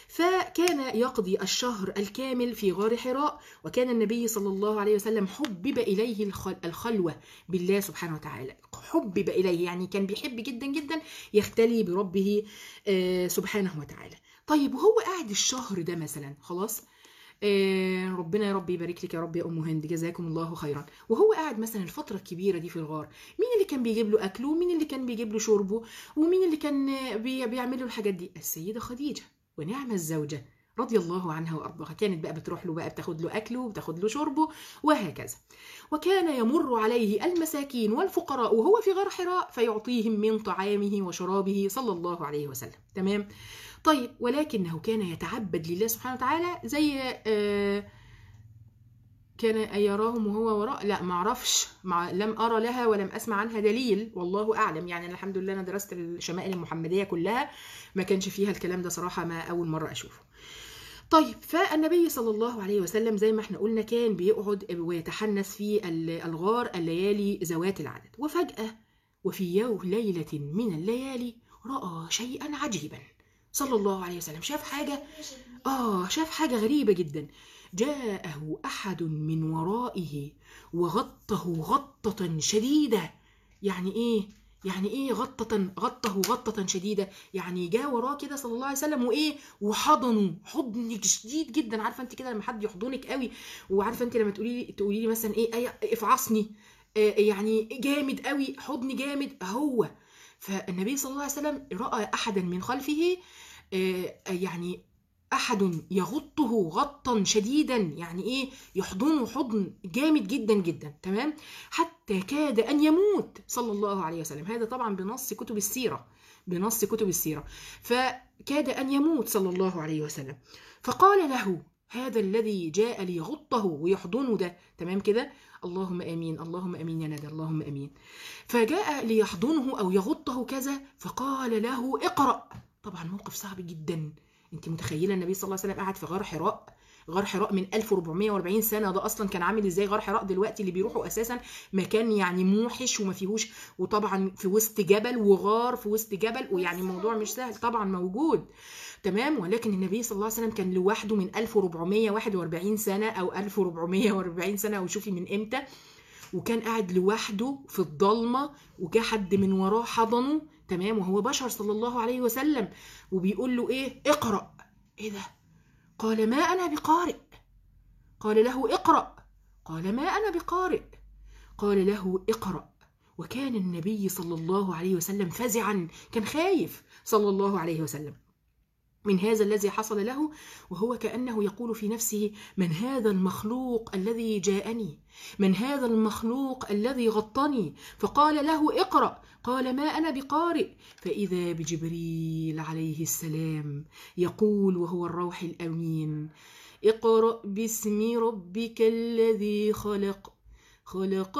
فكان يقضي الشهر الكامل في غار حراء وكان النبي صلى الله عليه وسلم حبب إليه الخل- الخلوة بالله سبحانه وتعالى حبب إليه يعني كان بيحب جدا جدا يختلي بربه آه، سبحانه وتعالى طيب وهو قاعد الشهر ده مثلا خلاص آه، ربنا يا رب يبارك لك يا رب يا ام هند جزاكم الله خيرا وهو قاعد مثلا الفتره الكبيره دي في الغار مين اللي كان بيجيب له اكله ومين اللي كان بيجيب له شربه ومين اللي كان آه، بي- بيعمل له الحاجات دي السيده خديجه ونعم الزوجه رضي الله عنها وارضاها كانت بقى بتروح له بقى بتاخد له اكله وبتاخد له شربه وهكذا وكان يمر عليه المساكين والفقراء وهو في غار حراء فيعطيهم من طعامه وشرابه صلى الله عليه وسلم تمام طيب ولكنه كان يتعبد لله سبحانه وتعالى زي آه كان يراهم وهو وراء لا ما اعرفش مع لم ارى لها ولم اسمع عنها دليل والله اعلم يعني أنا الحمد لله انا درست الشمائل المحمديه كلها ما كانش فيها الكلام ده صراحه ما اول مره اشوفه طيب فالنبي صلى الله عليه وسلم زي ما احنا قلنا كان بيقعد ويتحنث في ال- الغار الليالي ذوات العدد وفجأة وفي يوم ليلة من الليالي رأى شيئا عجيبا صلى الله عليه وسلم شاف حاجة آه شاف حاجة غريبة جدا جاءه أحد من ورائه وغطه غطة شديدة يعني إيه؟ يعني إيه غطة غطه غطة شديدة؟ يعني جاء وراه كده صلى الله عليه وسلم وإيه؟ وحضنه حضن شديد جدا عارفة أنت كده لما حد يحضنك قوي وعارفة أنت لما تقولي تقولي لي مثلا إيه أي افعصني آه، يعني جامد قوي حضن جامد هو فالنبي صلى الله عليه وسلم رأى أحدا من خلفه آه، يعني أحد يغطه غطا شديدا يعني إيه يحضنه حضن جامد جدا جدا تمام حتى كاد أن يموت صلى الله عليه وسلم هذا طبعا بنص كتب السيرة بنص كتب السيرة فكاد أن يموت صلى الله عليه وسلم فقال له هذا الذي جاء ليغطه ويحضنه ده تمام كده اللهم امين اللهم امين يا ندى اللهم امين فجاء ليحضنه او يغطه كذا فقال له اقرا طبعا موقف صعب جدا انت متخيله النبي صلى الله عليه وسلم قاعد في غار حراء غار حراء من 1440 سنه ده اصلا كان عامل ازاي غار حراء دلوقتي اللي بيروحوا اساسا مكان يعني موحش وما فيهوش وطبعا في وسط جبل وغار في وسط جبل ويعني الموضوع مش سهل طبعا موجود تمام ولكن النبي صلى الله عليه وسلم كان لوحده من 1441 سنه او 1440 سنه وشوفي من امتى وكان قاعد لوحده في الضلمه وجا حد من وراه حضنه تمام وهو بشر صلى الله عليه وسلم وبيقول له ايه اقرا ايه ده قال ما انا بقارئ قال له اقرا قال ما انا بقارئ قال له اقرا وكان النبي صلى الله عليه وسلم فزعا كان خايف صلى الله عليه وسلم من هذا الذي حصل له وهو كانه يقول في نفسه من هذا المخلوق الذي جاءني من هذا المخلوق الذي غطني فقال له اقرا قال ما انا بقارئ فاذا بجبريل عليه السلام يقول وهو الروح الامين اقرا باسم ربك الذي خلق خلق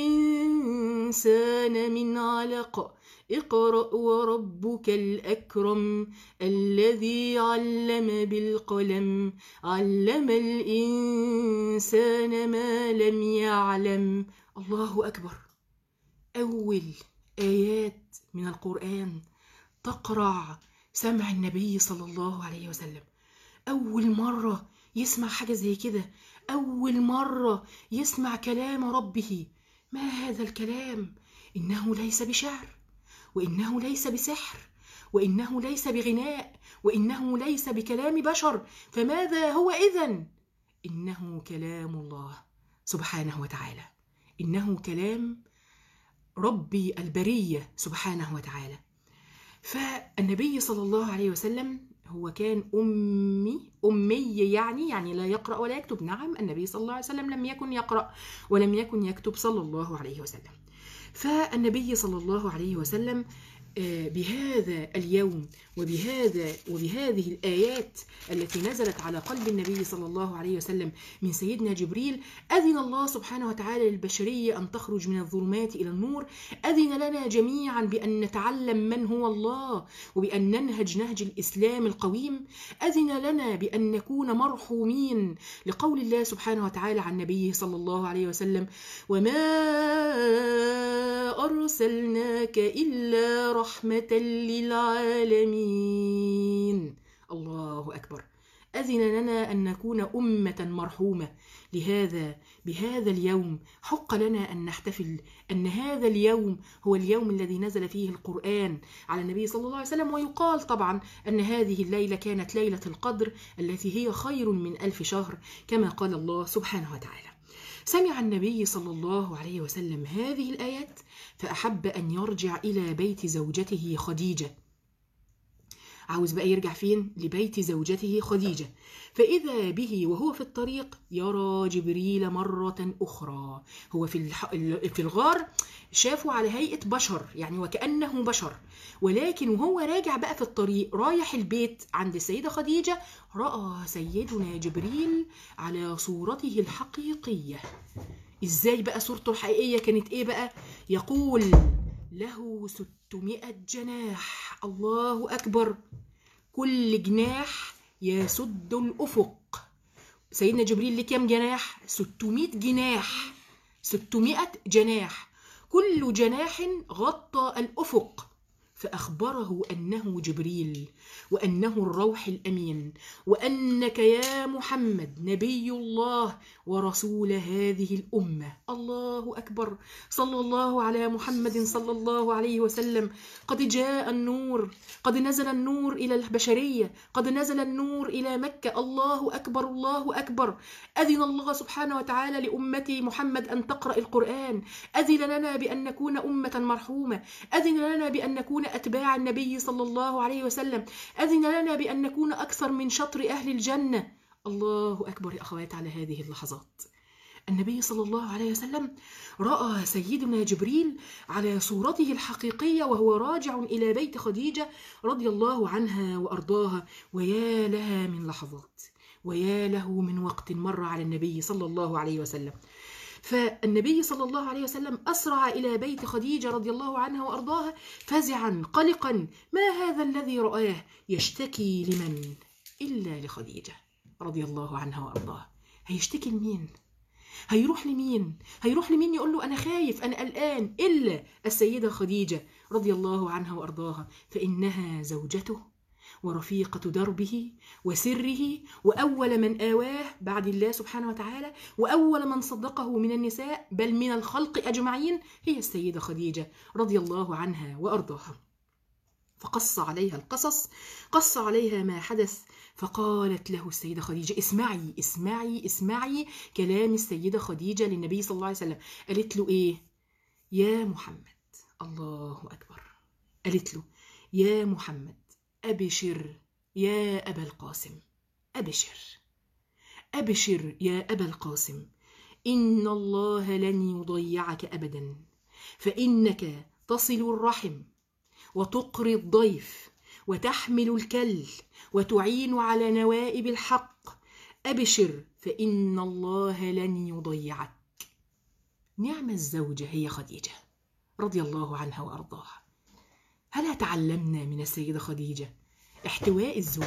الانسان من علق اقرا وربك الاكرم الذي علم بالقلم علم الانسان ما لم يعلم الله اكبر اول ايات من القران تقرع سمع النبي صلى الله عليه وسلم اول مره يسمع حاجه زي كده اول مره يسمع كلام ربه ما هذا الكلام انه ليس بشعر وانه ليس بسحر وانه ليس بغناء وانه ليس بكلام بشر فماذا هو اذن انه كلام الله سبحانه وتعالى انه كلام ربي البريه سبحانه وتعالى فالنبي صلى الله عليه وسلم هو كان أمي أمي يعني يعني لا يقرأ ولا يكتب نعم النبي صلى الله عليه وسلم لم يكن يقرأ ولم يكن يكتب صلى الله عليه وسلم فالنبي صلى الله عليه وسلم آه، بهذا اليوم وبهذا وبهذه الآيات التي نزلت على قلب النبي صلى الله عليه وسلم من سيدنا جبريل أذن الله سبحانه وتعالى للبشرية أن تخرج من الظلمات إلى النور أذن لنا جميعا بأن نتعلم من هو الله وبأن ننهج نهج الإسلام القويم أذن لنا بأن نكون مرحومين لقول الله سبحانه وتعالى عن نبيه صلى الله عليه وسلم وما أرسلناك إلا رحمة للعالمين الله أكبر أذن لنا أن نكون أمة مرحومة لهذا بهذا اليوم حق لنا أن نحتفل أن هذا اليوم هو اليوم الذي نزل فيه القرآن على النبي صلى الله عليه وسلم ويقال طبعا أن هذه الليلة كانت ليلة القدر التي هي خير من ألف شهر كما قال الله سبحانه وتعالى سمع النبي صلى الله عليه وسلم هذه الآيات فأحب أن يرجع إلى بيت زوجته خديجة عاوز بقى يرجع فين لبيت زوجته خديجة فإذا به وهو في الطريق يرى جبريل مرة أخرى هو في الح... في الغار شافه على هيئة بشر يعني وكأنه بشر ولكن وهو راجع بقى في الطريق رايح البيت عند السيدة خديجة رأى سيدنا جبريل على صورته الحقيقية ازاي بقى صورته الحقيقية كانت ايه بقى يقول له ستمائة جناح الله أكبر كل جناح يسد الأفق سيدنا جبريل ليه كام جناح 600 جناح 600 جناح كل جناح غطى الأفق فأخبره أنه جبريل وأنه الروح الأمين وأنك يا محمد نبي الله ورسول هذه الأمة الله أكبر صلى الله على محمد صلى الله عليه وسلم قد جاء النور قد نزل النور إلى البشرية قد نزل النور إلى مكة الله أكبر الله أكبر أذن الله سبحانه وتعالى لأمتي محمد أن تقرأ القرآن أذن لنا بأن نكون أمة مرحومة أذن لنا بأن نكون أتباع النبي صلى الله عليه وسلم أذن لنا بأن نكون أكثر من شطر أهل الجنة الله أكبر يا أخوات على هذه اللحظات النبي صلى الله عليه وسلم رأى سيدنا جبريل على صورته الحقيقية وهو راجع إلى بيت خديجة رضي الله عنها وأرضاها ويا لها من لحظات ويا له من وقت مر على النبي صلى الله عليه وسلم فالنبي صلى الله عليه وسلم أسرع إلى بيت خديجة رضي الله عنها وأرضاها فزعا قلقا ما هذا الذي رآه يشتكي لمن إلا لخديجة رضي الله عنها وأرضاها هيشتكي لمين هيروح لمين هيروح لمين يقول له أنا خايف أنا قلقان إلا السيدة خديجة رضي الله عنها وأرضاها فإنها زوجته ورفيقة دربه وسره وأول من آواه بعد الله سبحانه وتعالى وأول من صدقه من النساء بل من الخلق أجمعين هي السيدة خديجة رضي الله عنها وأرضاها فقص عليها القصص قص عليها ما حدث فقالت له السيدة خديجة اسمعي اسمعي اسمعي كلام السيدة خديجة للنبي صلى الله عليه وسلم قالت له ايه يا محمد الله أكبر قالت له يا محمد أبشر يا أبا القاسم أبشر أبشر يا أبا القاسم إن الله لن يضيعك أبدا فإنك تصل الرحم وتقري الضيف وتحمل الكل وتعين على نوائب الحق أبشر فإن الله لن يضيعك نعم الزوجة هي خديجة رضي الله عنها وأرضاها هل تعلمنا من السيدة خديجة احتواء الزوج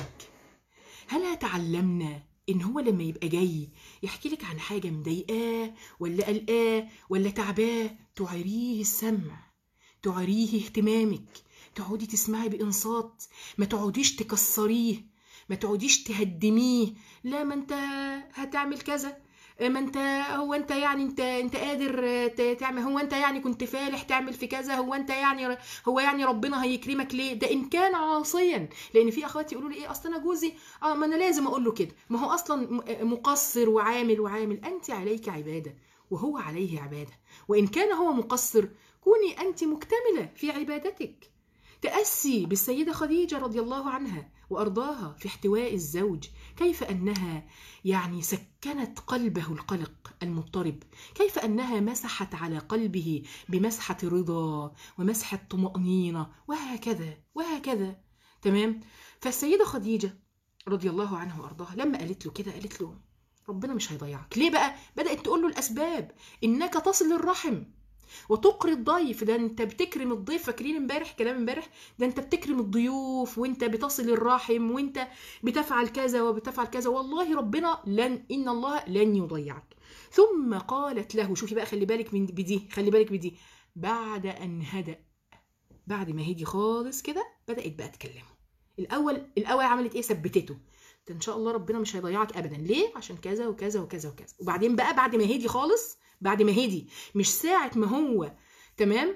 هل تعلمنا ان هو لما يبقى جاي يحكي لك عن حاجه مضايقاه ولا قلقاه ولا تعباه تعريه السمع تعريه اهتمامك تقعدي تسمعي بانصات ما تقعديش تكسريه ما تقعديش تهدميه لا ما انت هتعمل كذا ما انت هو انت يعني انت انت قادر ت- تعمل هو انت يعني كنت فالح تعمل في كذا هو انت يعني هو يعني ربنا هيكرمك ليه ده ان كان عاصيا لان في اخواتي يقولوا لي ايه اصل انا جوزي اه ما انا لازم اقول له كده ما هو اصلا م- مقصر وعامل وعامل انت عليك عباده وهو عليه عباده وان كان هو مقصر كوني انت مكتمله في عبادتك تأسي بالسيدة خديجة رضي الله عنها وأرضاها في احتواء الزوج كيف أنها يعني سكنت قلبه القلق المضطرب كيف أنها مسحت على قلبه بمسحة رضا ومسحة طمأنينة وهكذا وهكذا تمام فالسيدة خديجة رضي الله عنها وأرضاها لما قالت له كده قالت له ربنا مش هيضيعك ليه بقى بدأت تقول له الأسباب إنك تصل الرحم وتقري الضيف ده انت بتكرم الضيف فاكرين امبارح كلام امبارح ده انت بتكرم الضيوف وانت بتصل الرحم وانت بتفعل كذا وبتفعل كذا والله ربنا لن ان الله لن يضيعك ثم قالت له شوفي بقى خلي بالك من بدي خلي بالك بدي بعد ان هدأ بعد ما هدي خالص كده بدأت بقى تكلمه الاول الاول عملت ايه ثبتته ده ان شاء الله ربنا مش هيضيعك ابدا ليه عشان كذا وكذا وكذا وكذا وبعدين بقى بعد ما هدي خالص بعد ما هدي مش ساعة ما هو تمام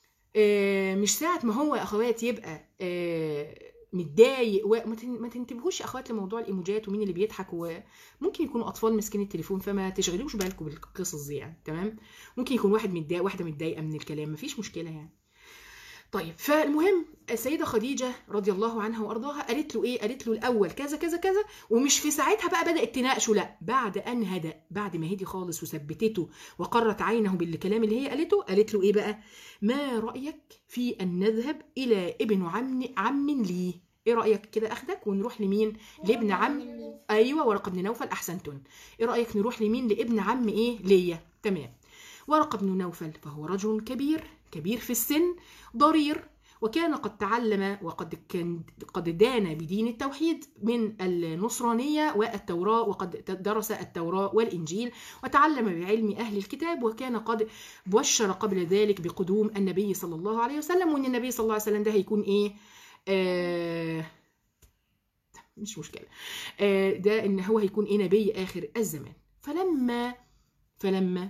آه مش ساعة ما هو يا أخوات يبقى آه متضايق وما تن- ما تنتبهوش يا أخوات لموضوع الإيموجات ومين اللي بيضحك وممكن يكونوا أطفال ماسكين التليفون فما تشغلوش بالكم بالقصص دي يعني تمام ممكن يكون واحد متضايق واحدة متضايقة من الكلام مفيش مشكلة يعني طيب فالمهم السيدة خديجة رضي الله عنها وأرضاها قالت له إيه؟ قالت له الأول كذا كذا كذا ومش في ساعتها بقى بدأت تناقشه لا بعد أن هدأ بعد ما هدي خالص وثبتته وقرت عينه بالكلام اللي هي قالته قالت له إيه بقى؟ ما رأيك في أن نذهب إلى ابن عم عم لي؟ إيه رأيك كده أخدك ونروح لمين؟ لابن عم ايوه ورقه بن نوفل احسنتن ايه رايك نروح لمين لابن عم ايه ليا تمام ورقه بن نوفل فهو رجل كبير كبير في السن ضرير وكان قد تعلم وقد كان قد دان بدين التوحيد من النصرانية والتوراة وقد درس التوراة والإنجيل وتعلم بعلم أهل الكتاب وكان قد بشر قبل ذلك بقدوم النبي صلى الله عليه وسلم وأن النبي صلى الله عليه وسلم ده هيكون إيه آه مش مشكلة آه ده إن هو هيكون إيه نبي آخر الزمان فلما فلما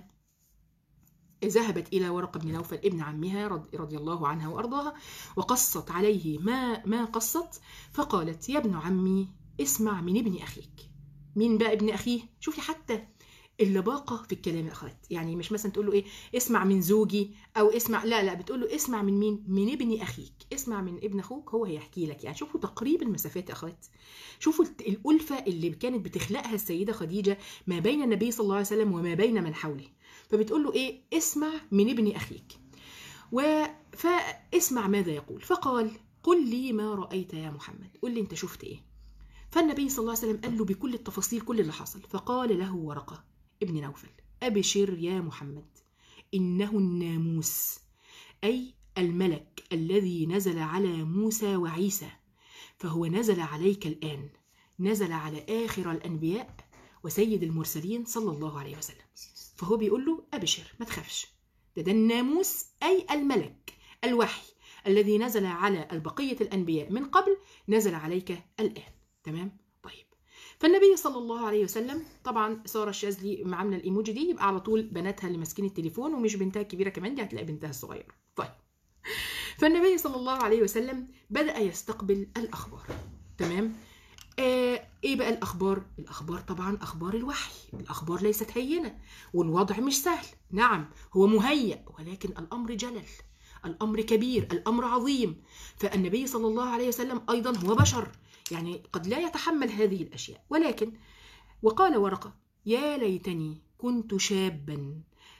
ذهبت إلى ورقة بن نوفل ابن عمها رضي رضي الله عنها وأرضاها وقصت عليه ما ما قصت فقالت يا ابن عمي اسمع من ابن أخيك مين بقى ابن أخيه شوفي حتى اللباقة في الكلام يا أخوات يعني مش مثلا تقول له إيه اسمع من زوجي أو اسمع لا لا بتقول له اسمع من مين من ابن أخيك اسمع من ابن أخوك هو هيحكي لك يعني شوفوا تقريب المسافات يا أخوات شوفوا الألفة اللي كانت بتخلقها السيدة خديجة ما بين النبي صلى الله عليه وسلم وما بين من حوله فبتقول له ايه اسمع من ابن اخيك و فاسمع ماذا يقول فقال قل لي ما رايت يا محمد قل لي انت شفت ايه فالنبي صلى الله عليه وسلم قال له بكل التفاصيل كل اللي حصل فقال له ورقه ابن نوفل ابشر يا محمد انه الناموس اي الملك الذي نزل على موسى وعيسى فهو نزل عليك الان نزل على اخر الانبياء وسيد المرسلين صلى الله عليه وسلم فهو بيقول له أبشر ما تخافش ده ده الناموس أي الملك الوحي الذي نزل على البقية الأنبياء من قبل نزل عليك الآن تمام طيب فالنبي صلى الله عليه وسلم طبعا ساره الشاذلي معامله الايموجي دي يبقى على طول بناتها اللي ماسكين التليفون ومش بنتها الكبيره كمان دي هتلاقي بنتها الصغيره طيب فالنبي صلى الله عليه وسلم بدا يستقبل الاخبار تمام آه ايه بقى الاخبار الاخبار طبعا اخبار الوحي الاخبار ليست هينه والوضع مش سهل نعم هو مهيأ ولكن الامر جلل الامر كبير الامر عظيم فالنبي صلى الله عليه وسلم ايضا هو بشر يعني قد لا يتحمل هذه الاشياء ولكن وقال ورقه يا ليتني كنت شابا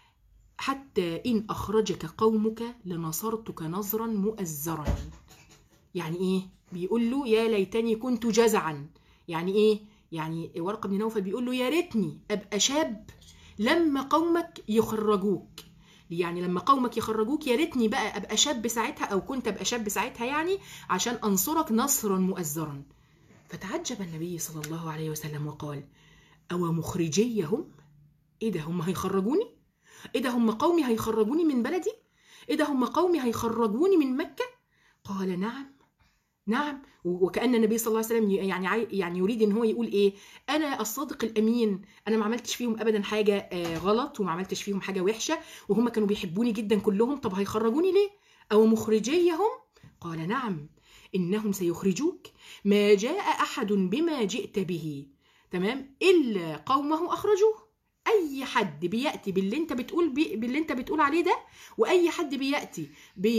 حتى ان اخرجك قومك لنصرتك نظرا مؤزرا يعني ايه بيقول له يا ليتني كنت جزعا يعني ايه يعني ورقه بن نوفل بيقول له يا ريتني ابقى شاب لما قومك يخرجوك يعني لما قومك يخرجوك يا ريتني بقى ابقى شاب ساعتها او كنت ابقى شاب ساعتها يعني عشان انصرك نصرا مؤزرا فتعجب النبي صلى الله عليه وسلم وقال او مخرجيهم ايه ده هم هيخرجوني ايه ده هم قومي هيخرجوني من بلدي ايه ده هم قومي هيخرجوني من مكه قال نعم نعم وكأن النبي صلى الله عليه وسلم يعني يعني يريد ان هو يقول ايه انا الصادق الامين انا ما عملتش فيهم ابدا حاجه غلط وما عملتش فيهم حاجه وحشه وهم كانوا بيحبوني جدا كلهم طب هيخرجوني ليه او مخرجيهم قال نعم انهم سيخرجوك ما جاء احد بما جئت به تمام الا قومه اخرجوه اي حد بياتي باللي انت بتقول بي باللي انت بتقول عليه ده واي حد بياتي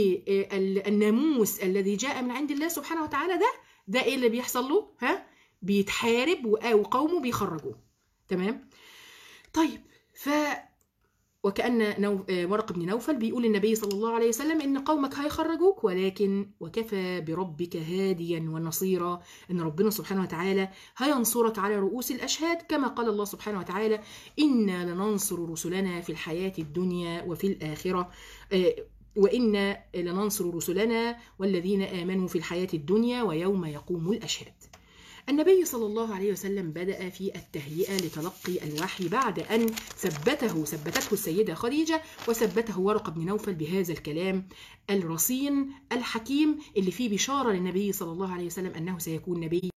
بالناموس الذي جاء من عند الله سبحانه وتعالى ده ده ايه اللي بيحصل له ها بيتحارب وقومه بيخرجوه تمام طيب ف وكأن نو... ورق بن نوفل بيقول النبي صلى الله عليه وسلم إن قومك هيخرجوك ولكن وكفى بربك هاديا ونصيرا إن ربنا سبحانه وتعالى هينصرك على رؤوس الأشهاد كما قال الله سبحانه وتعالى إنا لننصر رسلنا في الحياة الدنيا وفي الآخرة وإنا لننصر رسلنا والذين آمنوا في الحياة الدنيا ويوم يقوم الأشهاد النبي صلى الله عليه وسلم بدأ في التهيئة لتلقي الوحي بعد أن ثبته ثبتته السيدة خديجة وثبته ورقة بن نوفل بهذا الكلام الرصين الحكيم اللي فيه بشارة للنبي صلى الله عليه وسلم أنه سيكون نبي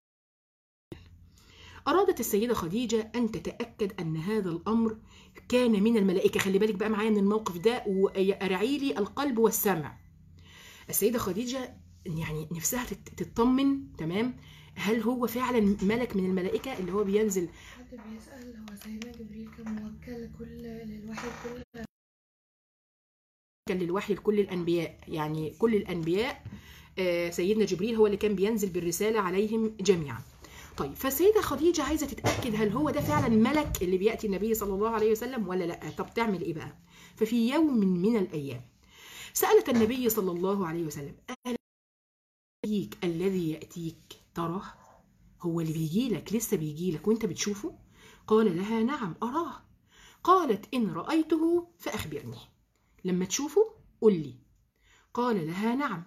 أرادت السيدة خديجة أن تتأكد أن هذا الأمر كان من الملائكة خلي بالك بقى معايا من الموقف ده وأرعي لي القلب والسمع السيدة خديجة يعني نفسها تطمن تمام هل هو فعلا ملك من الملائكة اللي هو بينزل حد بيسأل هو سيدنا جبريل كان موكل كل للوحي كل كان للوحي لكل الأنبياء يعني كل الأنبياء سيدنا جبريل هو اللي كان بينزل بالرسالة عليهم جميعا طيب فالسيدة خديجة عايزة تتأكد هل هو ده فعلا ملك اللي بيأتي النبي صلى الله عليه وسلم ولا لا طب تعمل إيه بقى ففي يوم من الأيام سألت النبي صلى الله عليه وسلم أهل الذي يأتيك تراه هو اللي بيجي لك لسه بيجي لك وانت بتشوفه قال لها نعم أراه قالت إن رأيته فأخبرني لما تشوفه قل لي قال لها نعم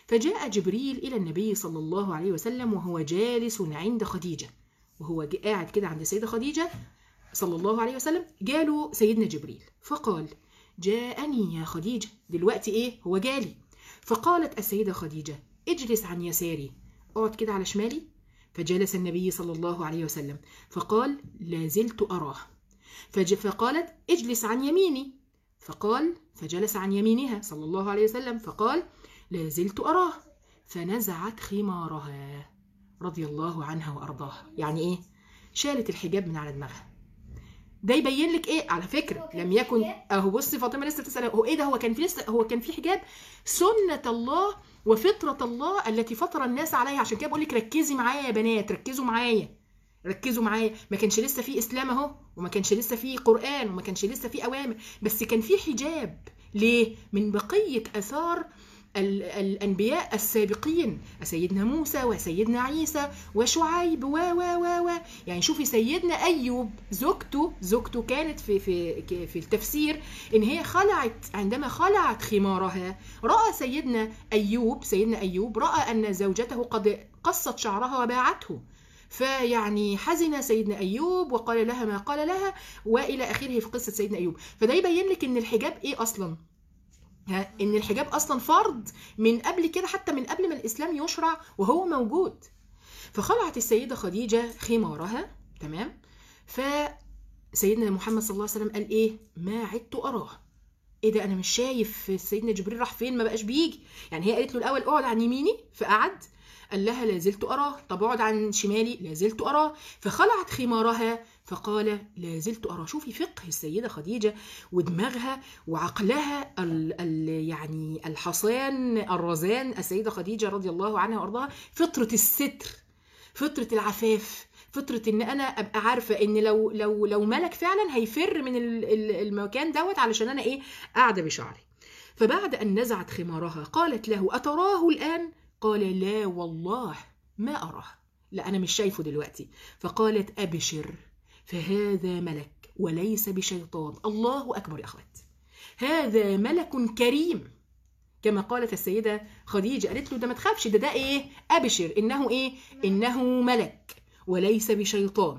فجاء جبريل إلى النبي صلى الله عليه وسلم وهو جالس عند خديجة وهو ج- قاعد كده عند السيدة خديجة صلى الله عليه وسلم جاله سيدنا جبريل فقال جاءني يا خديجة دلوقتي إيه هو جالي فقالت السيدة خديجة اجلس عن يساري اقعد كده على شمالي فجلس النبي صلى الله عليه وسلم فقال لا زلت أراه فج... فقالت اجلس عن يميني فقال فجلس عن يمينها صلى الله عليه وسلم فقال لا زلت أراه فنزعت خمارها رضي الله عنها وأرضاها يعني إيه شالت الحجاب من على دماغها ده يبين لك ايه على فكره هو كان لم في يكن حجاب؟ اهو بصي فاطمه لسه تسال هو ايه ده هو كان في لسه هو كان في حجاب سنه الله وفطره الله التي فطر الناس عليها عشان كده بقول لك ركزي معايا يا بنات ركزوا معايا ركزوا معايا ما كانش لسه في اسلام اهو وما كانش لسه في قران وما كانش لسه في اوامر بس كان في حجاب ليه من بقيه اثار ال- الانبياء السابقين سيدنا موسى وسيدنا عيسى وشعيب و و و و يعني شوفي سيدنا ايوب زوجته زوجته كانت في في في التفسير ان هي خلعت عندما خلعت خمارها راى سيدنا ايوب سيدنا ايوب راى ان زوجته قد قصت شعرها وباعته فيعني حزن سيدنا ايوب وقال لها ما قال لها والى اخره في قصه سيدنا ايوب فده يبين لك ان الحجاب ايه اصلا ها ان الحجاب اصلا فرض من قبل كده حتى من قبل ما الاسلام يشرع وهو موجود فخلعت السيده خديجه خمارها تمام فسيدنا محمد صلى الله عليه وسلم قال ايه ما عدت اراه ايه ده انا مش شايف سيدنا جبريل راح فين ما بقاش بيجي يعني هي قالت له الاول اقعد عن يميني فقعد قال لها لا زلت اراه طب اقعد عن شمالي لا زلت اراه فخلعت خمارها فقال لا زلت اراه شوفي فقه السيده خديجه ودماغها وعقلها ال ال يعني الحصان الرزان السيده خديجه رضي الله عنها وارضاها فطره الستر فطره العفاف فطره ان انا ابقى عارفه ان لو لو لو ملك فعلا هيفر من ال- ال- المكان دوت علشان انا ايه قاعده بشعري فبعد ان نزعت خمارها قالت له اتراه الان قال لا والله ما اراه لا انا مش شايفه دلوقتي فقالت ابشر فهذا ملك وليس بشيطان الله اكبر يا اخوات هذا ملك كريم كما قالت السيده خديجه قالت له ده ما تخافش ده ده ايه ابشر انه ايه انه ملك وليس بشيطان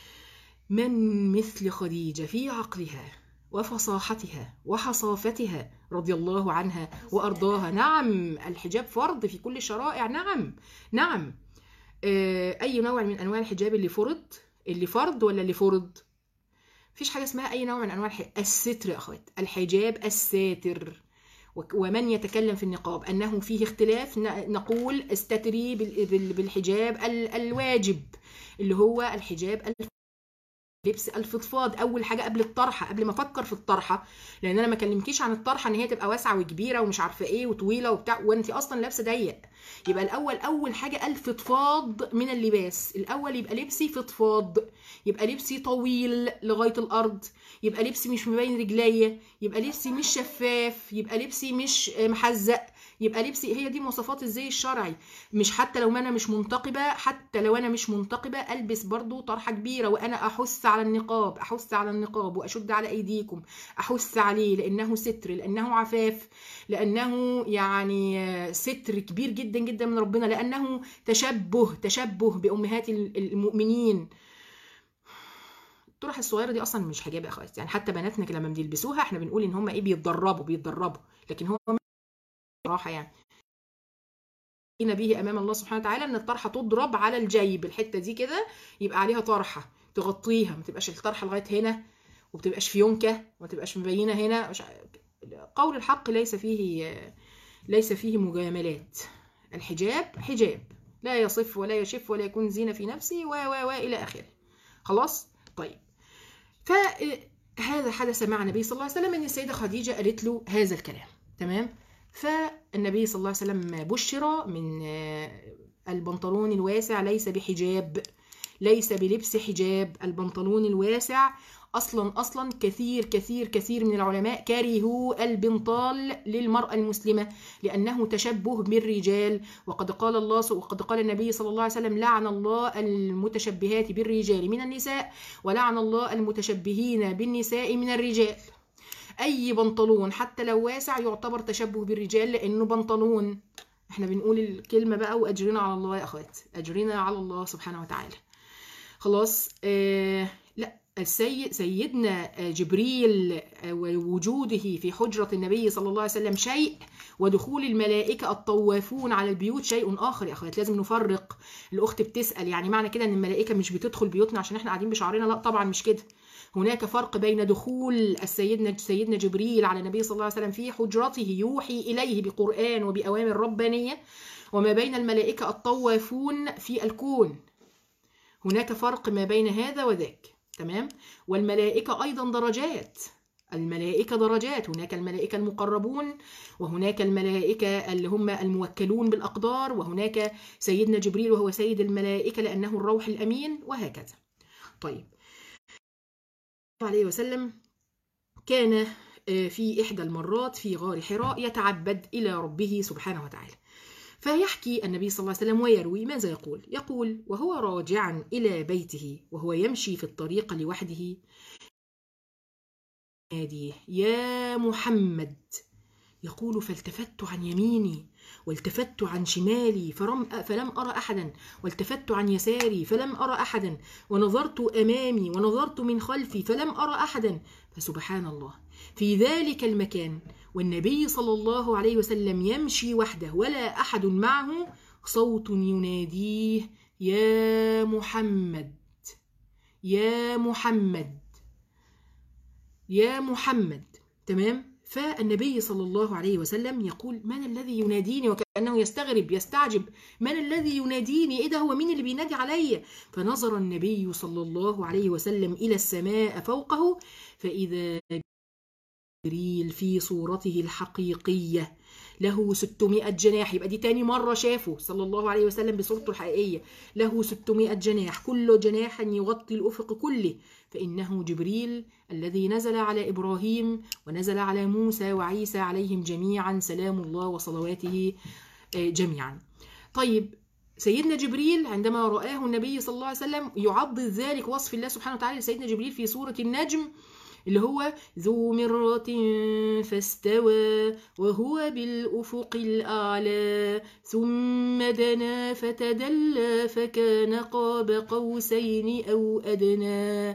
من مثل خديجه في عقلها وفصاحتها وحصافتها رضي الله عنها وارضاها نعم الحجاب فرض في كل الشرائع نعم نعم آه، اي نوع من انواع الحجاب اللي فرض اللي فرض ولا اللي فرض مفيش حاجه اسمها اي نوع من انواع الح... الستر يا اخوات الحجاب الساتر وك- ومن يتكلم في النقاب انه فيه اختلاف ن- نقول استتري بال- بال- بالحجاب ال- الواجب اللي هو الحجاب الف- لبس الفضفاض اول حاجه قبل الطرحه قبل ما افكر في الطرحه لان انا ما كلمكيش عن الطرحه ان هي تبقى واسعه وكبيره ومش عارفه ايه وطويله وبتاع وانت اصلا لابسه ضيق يبقى الاول اول حاجه الفضفاض من اللباس الاول يبقى لبسي فضفاض يبقى لبسي طويل لغايه الارض يبقى لبسي مش مبين رجليا يبقى لبسي مش شفاف يبقى لبسي مش محزق يبقى لبسي هي دي مواصفات الزي الشرعي مش حتى لو انا مش منتقبه حتى لو انا مش منتقبه البس برضو طرحه كبيره وانا احث على النقاب احث على النقاب واشد على ايديكم احث عليه لانه ستر لانه عفاف لانه يعني ستر كبير جدا جدا من ربنا لانه تشبه تشبه بامهات المؤمنين الطرح الصغيره دي اصلا مش حجاب يا اخواتي يعني حتى بناتنا لما بيلبسوها احنا بنقول ان هم ايه بيتدربوا بيتدربوا لكن هو صراحه يعني جينا به امام الله سبحانه وتعالى ان الطرحه تضرب على الجيب الحته دي كده يبقى عليها طرحه تغطيها ما تبقاش الطرحه لغايه هنا وما تبقاش فيونكه وما تبقاش مبينه هنا مش قول الحق ليس فيه ليس فيه مجاملات الحجاب حجاب لا يصف ولا يشف ولا يكون زينه في نفسه و و و الى اخره خلاص طيب فهذا حدث مع النبي صلى الله عليه وسلم ان السيده خديجه قالت له هذا الكلام تمام فالنبي صلى الله عليه وسلم بشر من البنطلون الواسع ليس بحجاب ليس بلبس حجاب البنطلون الواسع اصلا اصلا كثير كثير كثير من العلماء كرهوا البنطال للمراه المسلمه لانه تشبه بالرجال وقد قال الله وقد قال النبي صلى الله عليه وسلم لعن الله المتشبهات بالرجال من النساء ولعن الله المتشبهين بالنساء من الرجال اي بنطلون حتى لو واسع يعتبر تشبه بالرجال لانه بنطلون احنا بنقول الكلمة بقى وأجرنا على الله يا أخوات أجرنا على الله سبحانه وتعالى خلاص آه لا السيد سيدنا آه، جبريل آه، ووجوده في حجرة النبي صلى الله عليه وسلم شيء ودخول الملائكة الطوافون على البيوت شيء آخر يا أخوات لازم نفرق الأخت بتسأل يعني معنى كده إن الملائكة مش بتدخل بيوتنا عشان احنا قاعدين بشعرنا لا طبعا مش كده هناك فرق بين دخول السيدنا سيدنا جبريل على النبي صلى الله عليه وسلم في حجرته يوحي إليه بقرآن وبأوامر ربانية وما بين الملائكة الطوافون في الكون هناك فرق ما بين هذا وذاك تمام والملائكة أيضا درجات الملائكة درجات هناك الملائكة المقربون وهناك الملائكة اللي هم الموكلون بالأقدار وهناك سيدنا جبريل وهو سيد الملائكة لأنه الروح الأمين وهكذا طيب عليه وسلم كان آه، في إحدى المرات في غار حراء يتعبد إلى ربه سبحانه وتعالى فيحكي النبي صلى الله عليه وسلم ويروي ماذا يقول يقول وهو راجعا إلى بيته وهو يمشي في الطريق لوحده يناديه يا محمد يقول فالتفت عن يميني والتفت عن شمالي فرم فلم أرى أحدا والتفت عن يساري فلم أرى أحدا ونظرت أمامي ونظرت من خلفي فلم أرى أحدا فسبحان الله في ذلك المكان والنبي صلى الله عليه وسلم يمشي وحده ولا أحد معه صوت يناديه يا محمد يا محمد يا محمد تمام فالنبي صلى الله عليه وسلم يقول من الذي يناديني وكأنه يستغرب يستعجب من الذي يناديني إيه ده هو مين اللي بينادي علي فنظر النبي صلى الله عليه وسلم إلى السماء فوقه فإذا جبريل في صورته الحقيقية له 600 جناح يبقى دي تاني مرة شافه صلى الله عليه وسلم بصورته الحقيقية له 600 جناح كل جناح يغطي الأفق كله فإنه جبريل الذي نزل على إبراهيم ونزل على موسى وعيسى عليهم جميعا سلام الله وصلواته آه، جميعا طيب سيدنا جبريل عندما رآه النبي صلى الله عليه وسلم يعضد ذلك وصف الله سبحانه وتعالى لسيدنا جبريل في سورة النجم اللي هو ذو مرة فاستوى وهو بالأفق الأعلى ثم دنا فتدلى فكان قاب قوسين أو أدنى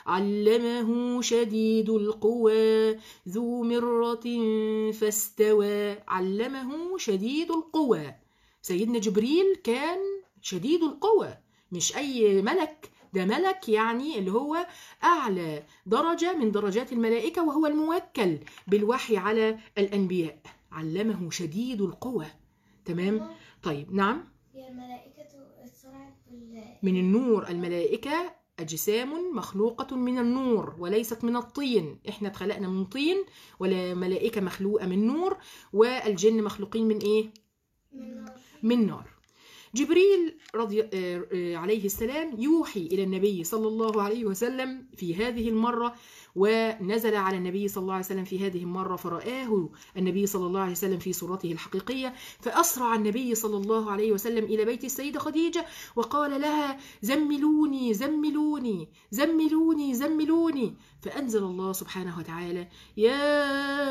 علمه شديد القوى ذو مرة فاستوى علمه شديد القوى سيدنا جبريل كان شديد القوى مش أي ملك ده ملك يعني اللي هو أعلى درجة من درجات الملائكة وهو الموكل بالوحي على الأنبياء علمه شديد القوى تمام طيب نعم هي الملائكة اتصنعت بال من النور الملائكة أجسام مخلوقة من النور وليست من الطين إحنا اتخلقنا من طين ولا ملائكة مخلوقة من نور والجن مخلوقين من إيه؟ من نار من نار جبريل رضي آه، آه، عليه السلام يوحي إلى النبي صلى الله عليه وسلم في هذه المرة ونزل على النبي صلى الله عليه وسلم في هذه المرة فرآه النبي صلى الله عليه وسلم في صورته الحقيقية فأسرع النبي صلى الله عليه وسلم إلى بيت السيدة خديجة وقال لها زملوني زملوني زملوني زملوني فأنزل الله سبحانه وتعالى يا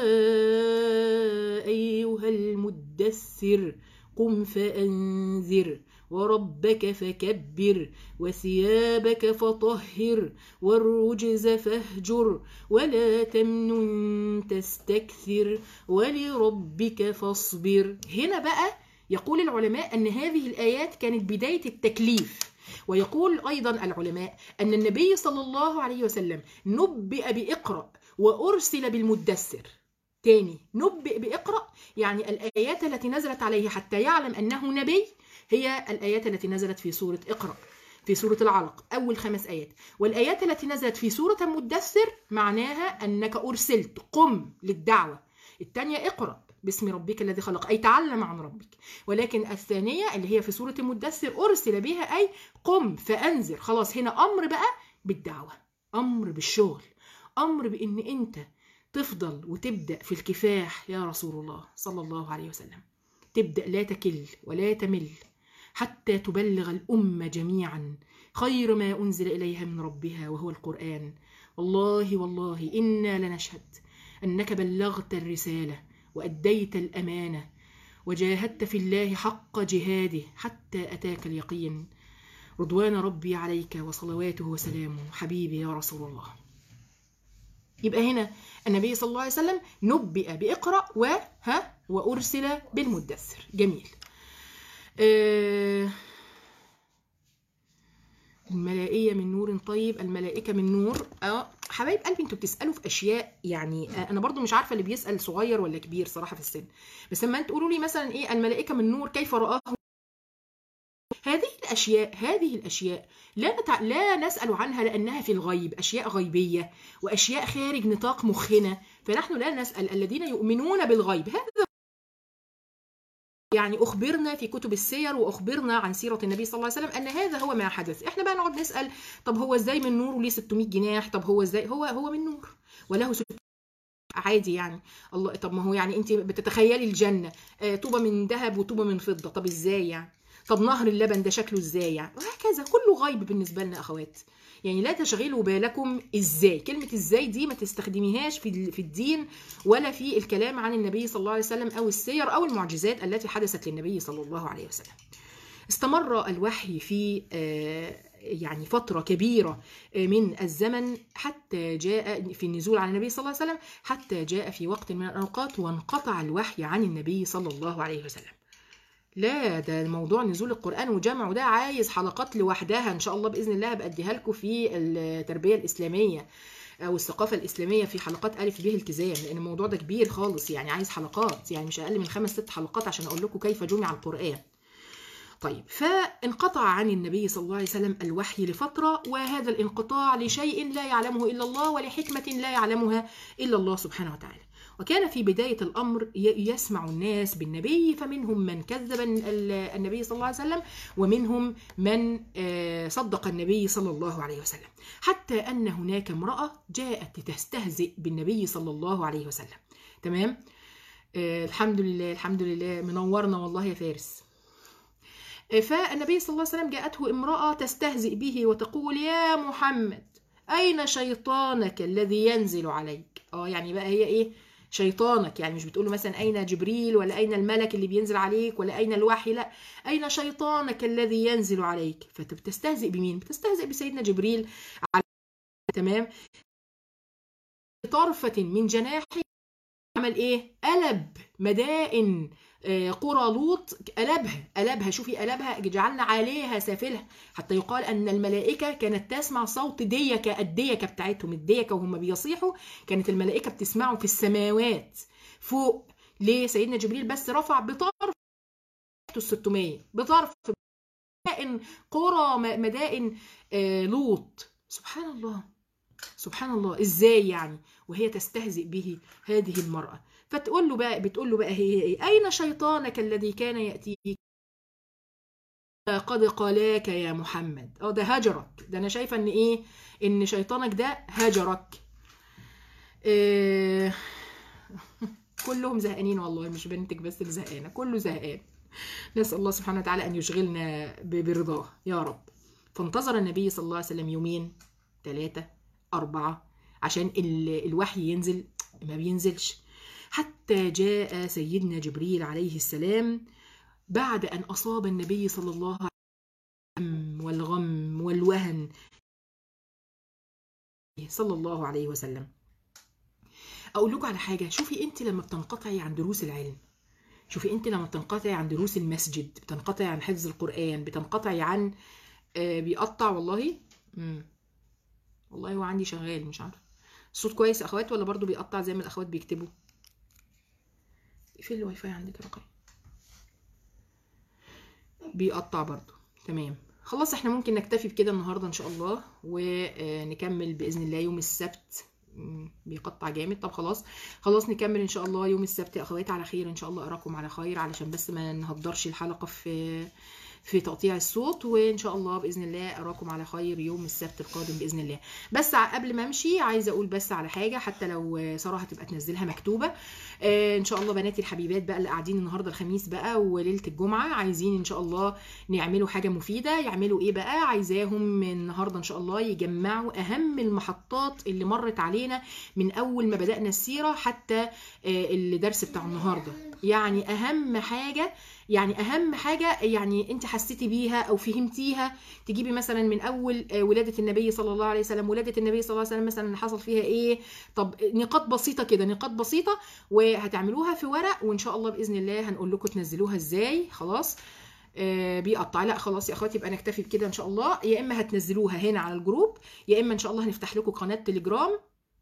أيها المدثر قم فأنذر وربك فكبر وثيابك فطهر والرجز فاهجر ولا تمنن تستكثر ولربك فاصبر هنا بقى يقول العلماء أن هذه الآيات كانت بداية التكليف ويقول أيضا العلماء أن النبي صلى الله عليه وسلم نبئ بإقرأ وأرسل بالمدثر تاني نبئ بإقرأ يعني الآيات التي نزلت عليه حتى يعلم أنه نبي هي الآيات التي نزلت في سورة اقرأ في سورة العلق أول خمس آيات والآيات التي نزلت في سورة المدثر معناها أنك أرسلت قم للدعوة الثانية اقرأ باسم ربك الذي خلق أي تعلم عن ربك ولكن الثانية اللي هي في سورة المدثر أرسل بها أي قم فأنذر خلاص هنا أمر بقى بالدعوة أمر بالشغل أمر بإن أنت تفضل وتبدأ في الكفاح يا رسول الله صلى الله عليه وسلم تبدأ لا تكل ولا تمل حتى تبلغ الأمة جميعا خير ما أنزل إليها من ربها وهو القرآن والله والله إنا لنشهد أنك بلغت الرسالة وأديت الأمانة وجاهدت في الله حق جهاده حتى أتاك اليقين رضوان ربي عليك وصلواته وسلامه حبيبي يا رسول الله يبقى هنا النبي صلى الله عليه وسلم نبئ بإقرأ وها وأرسل بالمدثر جميل آه الملائية من نور طيب الملائكة من نور اه حبايب قلبي انتوا بتسألوا في أشياء يعني آه أنا برضو مش عارفة اللي بيسأل صغير ولا كبير صراحة في السن بس لما انتوا تقولوا لي مثلا إيه الملائكة من نور كيف رآه هذه الأشياء هذه الأشياء لا نتع... لا نسأل عنها لأنها في الغيب أشياء غيبية وأشياء خارج نطاق مخنا فنحن لا نسأل الذين يؤمنون بالغيب هذا يعني أخبرنا في كتب السير وأخبرنا عن سيرة النبي صلى الله عليه وسلم أن هذا هو ما حدث إحنا بقى نقعد نسأل طب هو إزاي من نور وليه 600 جناح طب هو إزاي هو هو من نور وله 600 عادي يعني الله طب ما هو يعني انت بتتخيلي الجنه آه طوبه من ذهب وطوبه من فضه طب ازاي يعني طب نهر اللبن ده شكله ازاي يعني وهكذا كله غيب بالنسبه لنا اخوات يعني لا تشغلوا بالكم ازاي كلمه ازاي دي ما تستخدميهاش في في الدين ولا في الكلام عن النبي صلى الله عليه وسلم او السير او المعجزات التي حدثت للنبي صلى الله عليه وسلم استمر الوحي في يعني فترة كبيرة من الزمن حتى جاء في النزول على النبي صلى الله عليه وسلم حتى جاء في وقت من الأوقات وانقطع الوحي عن النبي صلى الله عليه وسلم لا ده موضوع نزول القرآن وجمعه ده عايز حلقات لوحدها إن شاء الله بإذن الله بأديها لكم في التربية الإسلامية أو الثقافة الإسلامية في حلقات ألف به التزام لأن الموضوع ده كبير خالص يعني عايز حلقات يعني مش أقل من خمس ست حلقات عشان أقول لكم كيف جمع القرآن طيب فانقطع عن النبي صلى الله عليه وسلم الوحي لفترة وهذا الانقطاع لشيء لا يعلمه إلا الله ولحكمة لا يعلمها إلا الله سبحانه وتعالى وكان في بداية الأمر يسمع الناس بالنبي فمنهم من كذب النبي صلى الله عليه وسلم ومنهم من صدق النبي صلى الله عليه وسلم حتى أن هناك امرأة جاءت تستهزئ بالنبي صلى الله عليه وسلم تمام الحمد لله الحمد لله منورنا والله يا فارس فالنبي صلى الله عليه وسلم جاءته امرأة تستهزئ به وتقول يا محمد أين شيطانك الذي ينزل عليك اه يعني بقى هي ايه شيطانك يعني مش بتقول له مثلا اين جبريل ولا اين الملك اللي بينزل عليك ولا اين الوحي لا اين شيطانك الذي ينزل عليك فبتستهزئ بمين بتستهزئ بسيدنا جبريل على تمام طرفة من جناحه عمل ايه قلب مدائن قرى لوط قلبها قلبها شوفي قلبها جعلنا عليها سافلها حتى يقال ان الملائكه كانت تسمع صوت ديكه الديكه بتاعتهم الديكه وهم بيصيحوا كانت الملائكه بتسمعه في السماوات فوق ليه سيدنا جبريل بس رفع بطرف ال 600 بطرف مدائن قرى مدائن لوط سبحان الله سبحان الله ازاي يعني وهي تستهزئ به هذه المراه فتقول له بقى بتقول له بقى هي ايه اين شيطانك الذي كان ياتيك قد قالاك يا محمد اه ده هجرك ده انا شايفه ان ايه ان شيطانك ده هجرك إيه كلهم زهقانين والله مش بنتك بس اللي زهقانه كله زهقان نسال الله سبحانه وتعالى ان يشغلنا برضاه يا رب فانتظر النبي صلى الله عليه وسلم يومين ثلاثه اربعه عشان الوحي ينزل ما بينزلش حتى جاء سيدنا جبريل عليه السلام بعد أن أصاب النبي صلى الله عليه وسلم والغم والوهن صلى الله عليه وسلم أقول لكم على حاجة شوفي أنت لما بتنقطعي عن دروس العلم شوفي أنت لما بتنقطعي عن دروس المسجد بتنقطعي عن حفظ القرآن بتنقطعي عن آه بيقطع والله مم. والله هو عندي شغال مش عارف الصوت كويس يا اخوات ولا برضو بيقطع زي ما الاخوات بيكتبوا في الواي فاي عندك رقم بيقطع برضو تمام خلاص احنا ممكن نكتفي بكده النهارده ان شاء الله ونكمل باذن الله يوم السبت بيقطع جامد طب خلاص خلاص نكمل ان شاء الله يوم السبت يا اخوات على خير ان شاء الله اراكم على خير علشان بس ما نهدرش الحلقه في في تقطيع الصوت وان شاء الله باذن الله اراكم على خير يوم السبت القادم باذن الله بس ع- قبل ما امشي عايزه اقول بس على حاجه حتى لو آه، ساره هتبقى تنزلها مكتوبه آه، ان شاء الله بناتي الحبيبات بقى اللي قاعدين النهارده الخميس بقى وليله الجمعه عايزين ان شاء الله نعملوا حاجه مفيده يعملوا ايه بقى عايزاهم النهارده ان شاء الله يجمعوا اهم المحطات اللي مرت علينا من اول ما بدانا السيره حتى آه، الدرس بتاع النهارده يعني اهم حاجه يعني اهم حاجه يعني انت حسيتي بيها او فهمتيها تجيبي مثلا من اول آه، ولاده النبي صلى الله عليه وسلم ولاده النبي صلى الله عليه وسلم مثلا حصل فيها ايه طب نقاط بسيطه كده نقاط بسيطه وهتعملوها في ورق وان شاء الله باذن الله هنقول لكم تنزلوها ازاي خلاص آه، بيقطع لا خلاص يا اخواتي يبقى نكتفي بكده ان شاء الله يا اما هتنزلوها هنا على الجروب يا اما ان شاء الله هنفتح لكم قناه تليجرام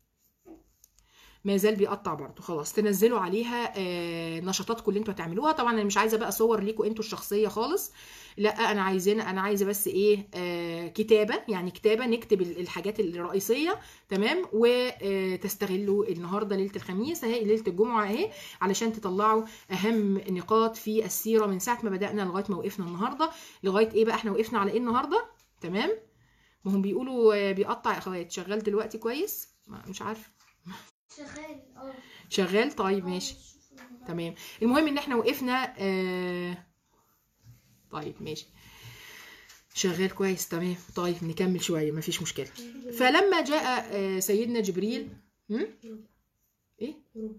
ما زال بيقطع برضه خلاص تنزلوا عليها آه، نشاطاتكم اللي انتوا هتعملوها طبعا انا مش عايزه بقى صور ليكم انتوا الشخصيه خالص لا انا عايزين انا عايزه بس ايه آه كتابه يعني كتابه نكتب ال- الحاجات الرئيسيه تمام وتستغلوا النهارده ليله الخميس اهي ليله الجمعه اهي علشان تطلعوا اهم نقاط في السيره من ساعه ما بدانا لغايه ما وقفنا النهارده لغايه ايه بقى احنا وقفنا على ايه النهارده تمام ما هم بيقولوا آه، بيقطع يا اخوات شغال دلوقتي كويس ما- مش عارفه شغال اه شغال طيب ماشي تمام المهم ان احنا وقفنا آه... طيب ماشي شغال كويس تمام طيب نكمل شويه مفيش مشكله فلما جاء آه، سيدنا جبريل هم؟ ايه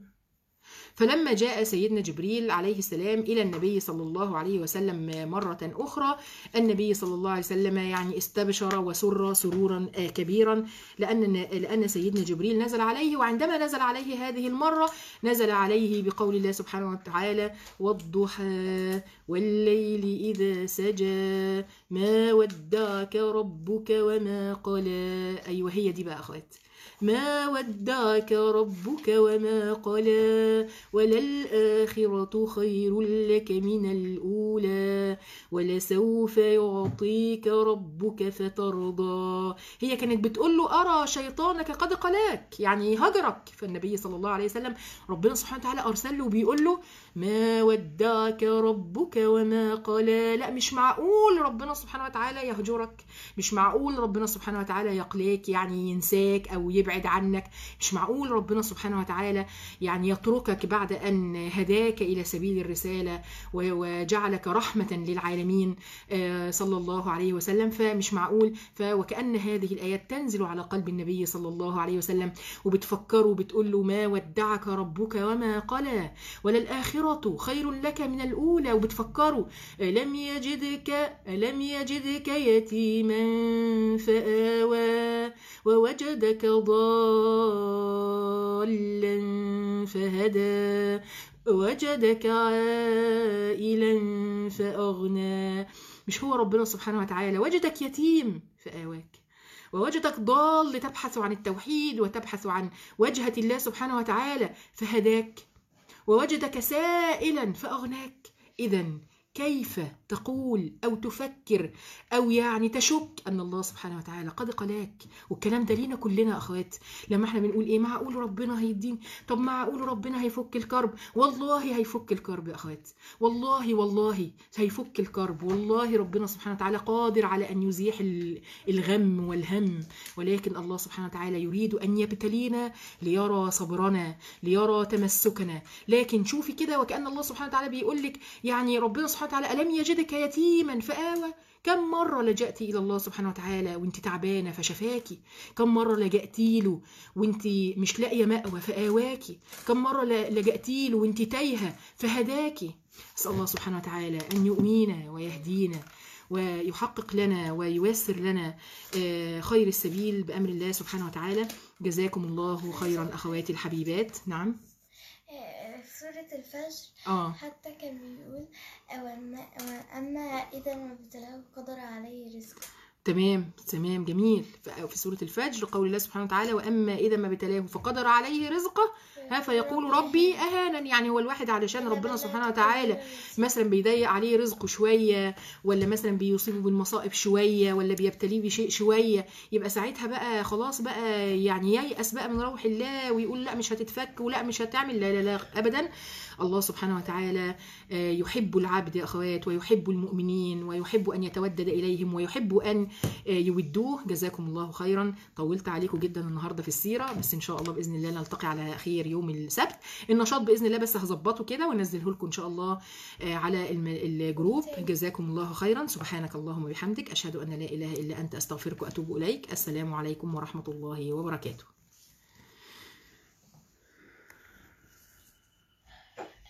فلما جاء سيدنا جبريل عليه السلام إلى النبي صلى الله عليه وسلم مرة أخرى النبي صلى الله عليه وسلم يعني استبشر وسر سرورا آه، كبيرا لأن لأن سيدنا جبريل نزل عليه وعندما نزل عليه هذه المرة نزل عليه بقول الله سبحانه وتعالى والضحى والليل إذا سجى ما ودعك ربك وما قلى أيوة هي دي بقى أخوات ما ودعك ربك وما قلى وللآخرة خير لك من الأولى ولسوف يعطيك ربك فترضى هي كانت بتقول له أرى شيطانك قد قلاك يعني هجرك فالنبي صلى الله عليه وسلم ربنا سبحانه وتعالى أرسل له وبيقول له ما ودعك ربك وما قلى لا مش معقول ربنا سبحانه وتعالى يهجرك مش معقول ربنا سبحانه وتعالى يقلاك يعني ينساك او يبعد عنك مش معقول ربنا سبحانه وتعالى يعني يتركك بعد ان هداك الى سبيل الرساله و- وجعلك رحمه للعالمين آه، صلى الله عليه وسلم فمش معقول ف وكان هذه الايات تنزل على قلب النبي صلى الله عليه وسلم وبتفكره بتقول له ما ودعك ربك وما قلى وللآخرة خير لك من الأولى وبتفكروا ألم يجدك ألم يجدك يتيما فآوى ووجدك ضالا فهدى وجدك عائلا فأغنى مش هو ربنا سبحانه وتعالى وجدك يتيم فآواك ووجدك ضال تبحث عن التوحيد وتبحث عن وجهة الله سبحانه وتعالى فهداك ووجدك سائلا فأغناك إذا كيف تقول أو تفكر أو يعني تشك أن الله سبحانه وتعالى قد قلاك والكلام ده لينا كلنا أخوات لما احنا بنقول إيه معقول ربنا هيدين طب معقول ربنا هيفك الكرب والله هيفك الكرب يا أخوات والله والله هيفك الكرب والله ربنا سبحانه وتعالى قادر على أن يزيح ال- الغم والهم ولكن الله سبحانه وتعالى يريد أن يبتلينا ليرى صبرنا ليرى تمسكنا لكن شوفي كده وكأن الله سبحانه وتعالى بيقول لك يعني ربنا سبحانه وتعالى ألم يجدك يتيما فآوى كم مرة لجأتي إلى الله سبحانه وتعالى وانت تعبانة فشفاكي كم مرة لجأتي له وانت مش لاقية مأوى فآواكي كم مرة ل- لجأتي له وانت تايهة فهداكي أسأل الله سبحانه وتعالى أن يؤمينا ويهدينا ويحقق لنا وييسر لنا آه، خير السبيل بأمر الله سبحانه وتعالى جزاكم الله خيرا أخواتي الحبيبات نعم آه، في سورة الفجر آه حتى كان بيقول وأما, وأما إذا ما ابتلاه قدر عليه رزقه تمام تمام جميل ف- في سورة الفجر قول الله سبحانه وتعالى وأما إذا ما ابتلاه فقدر عليه رزقه ها فيقول ربي أهانا يعني هو الواحد علشان ربنا سبحانه وتعالى مثلا بيضيق عليه رزقه شوية ولا مثلا بيصيبه بالمصائب شوية ولا بيبتليه بشيء شوية يبقى ساعتها بقى خلاص بقى يعني ييأس بقى من روح الله ويقول لا مش هتتفك ولا مش هتعمل لا لا لا أبدا الله سبحانه وتعالى آه، يحب العبد يا أخوات ويحب المؤمنين ويحب أن يتودد إليهم ويحب أن آه، يودوه جزاكم الله خيرا طولت عليكم جدا النهارده في السيره بس ان شاء الله باذن الله نلتقي على خير يوم السبت النشاط باذن الله بس هظبطه كده وانزله لكم ان شاء الله آه، على الم- الجروب جزاكم الله خيرا سبحانك اللهم وبحمدك اشهد ان لا اله الا انت استغفرك واتوب اليك السلام عليكم ورحمه الله وبركاته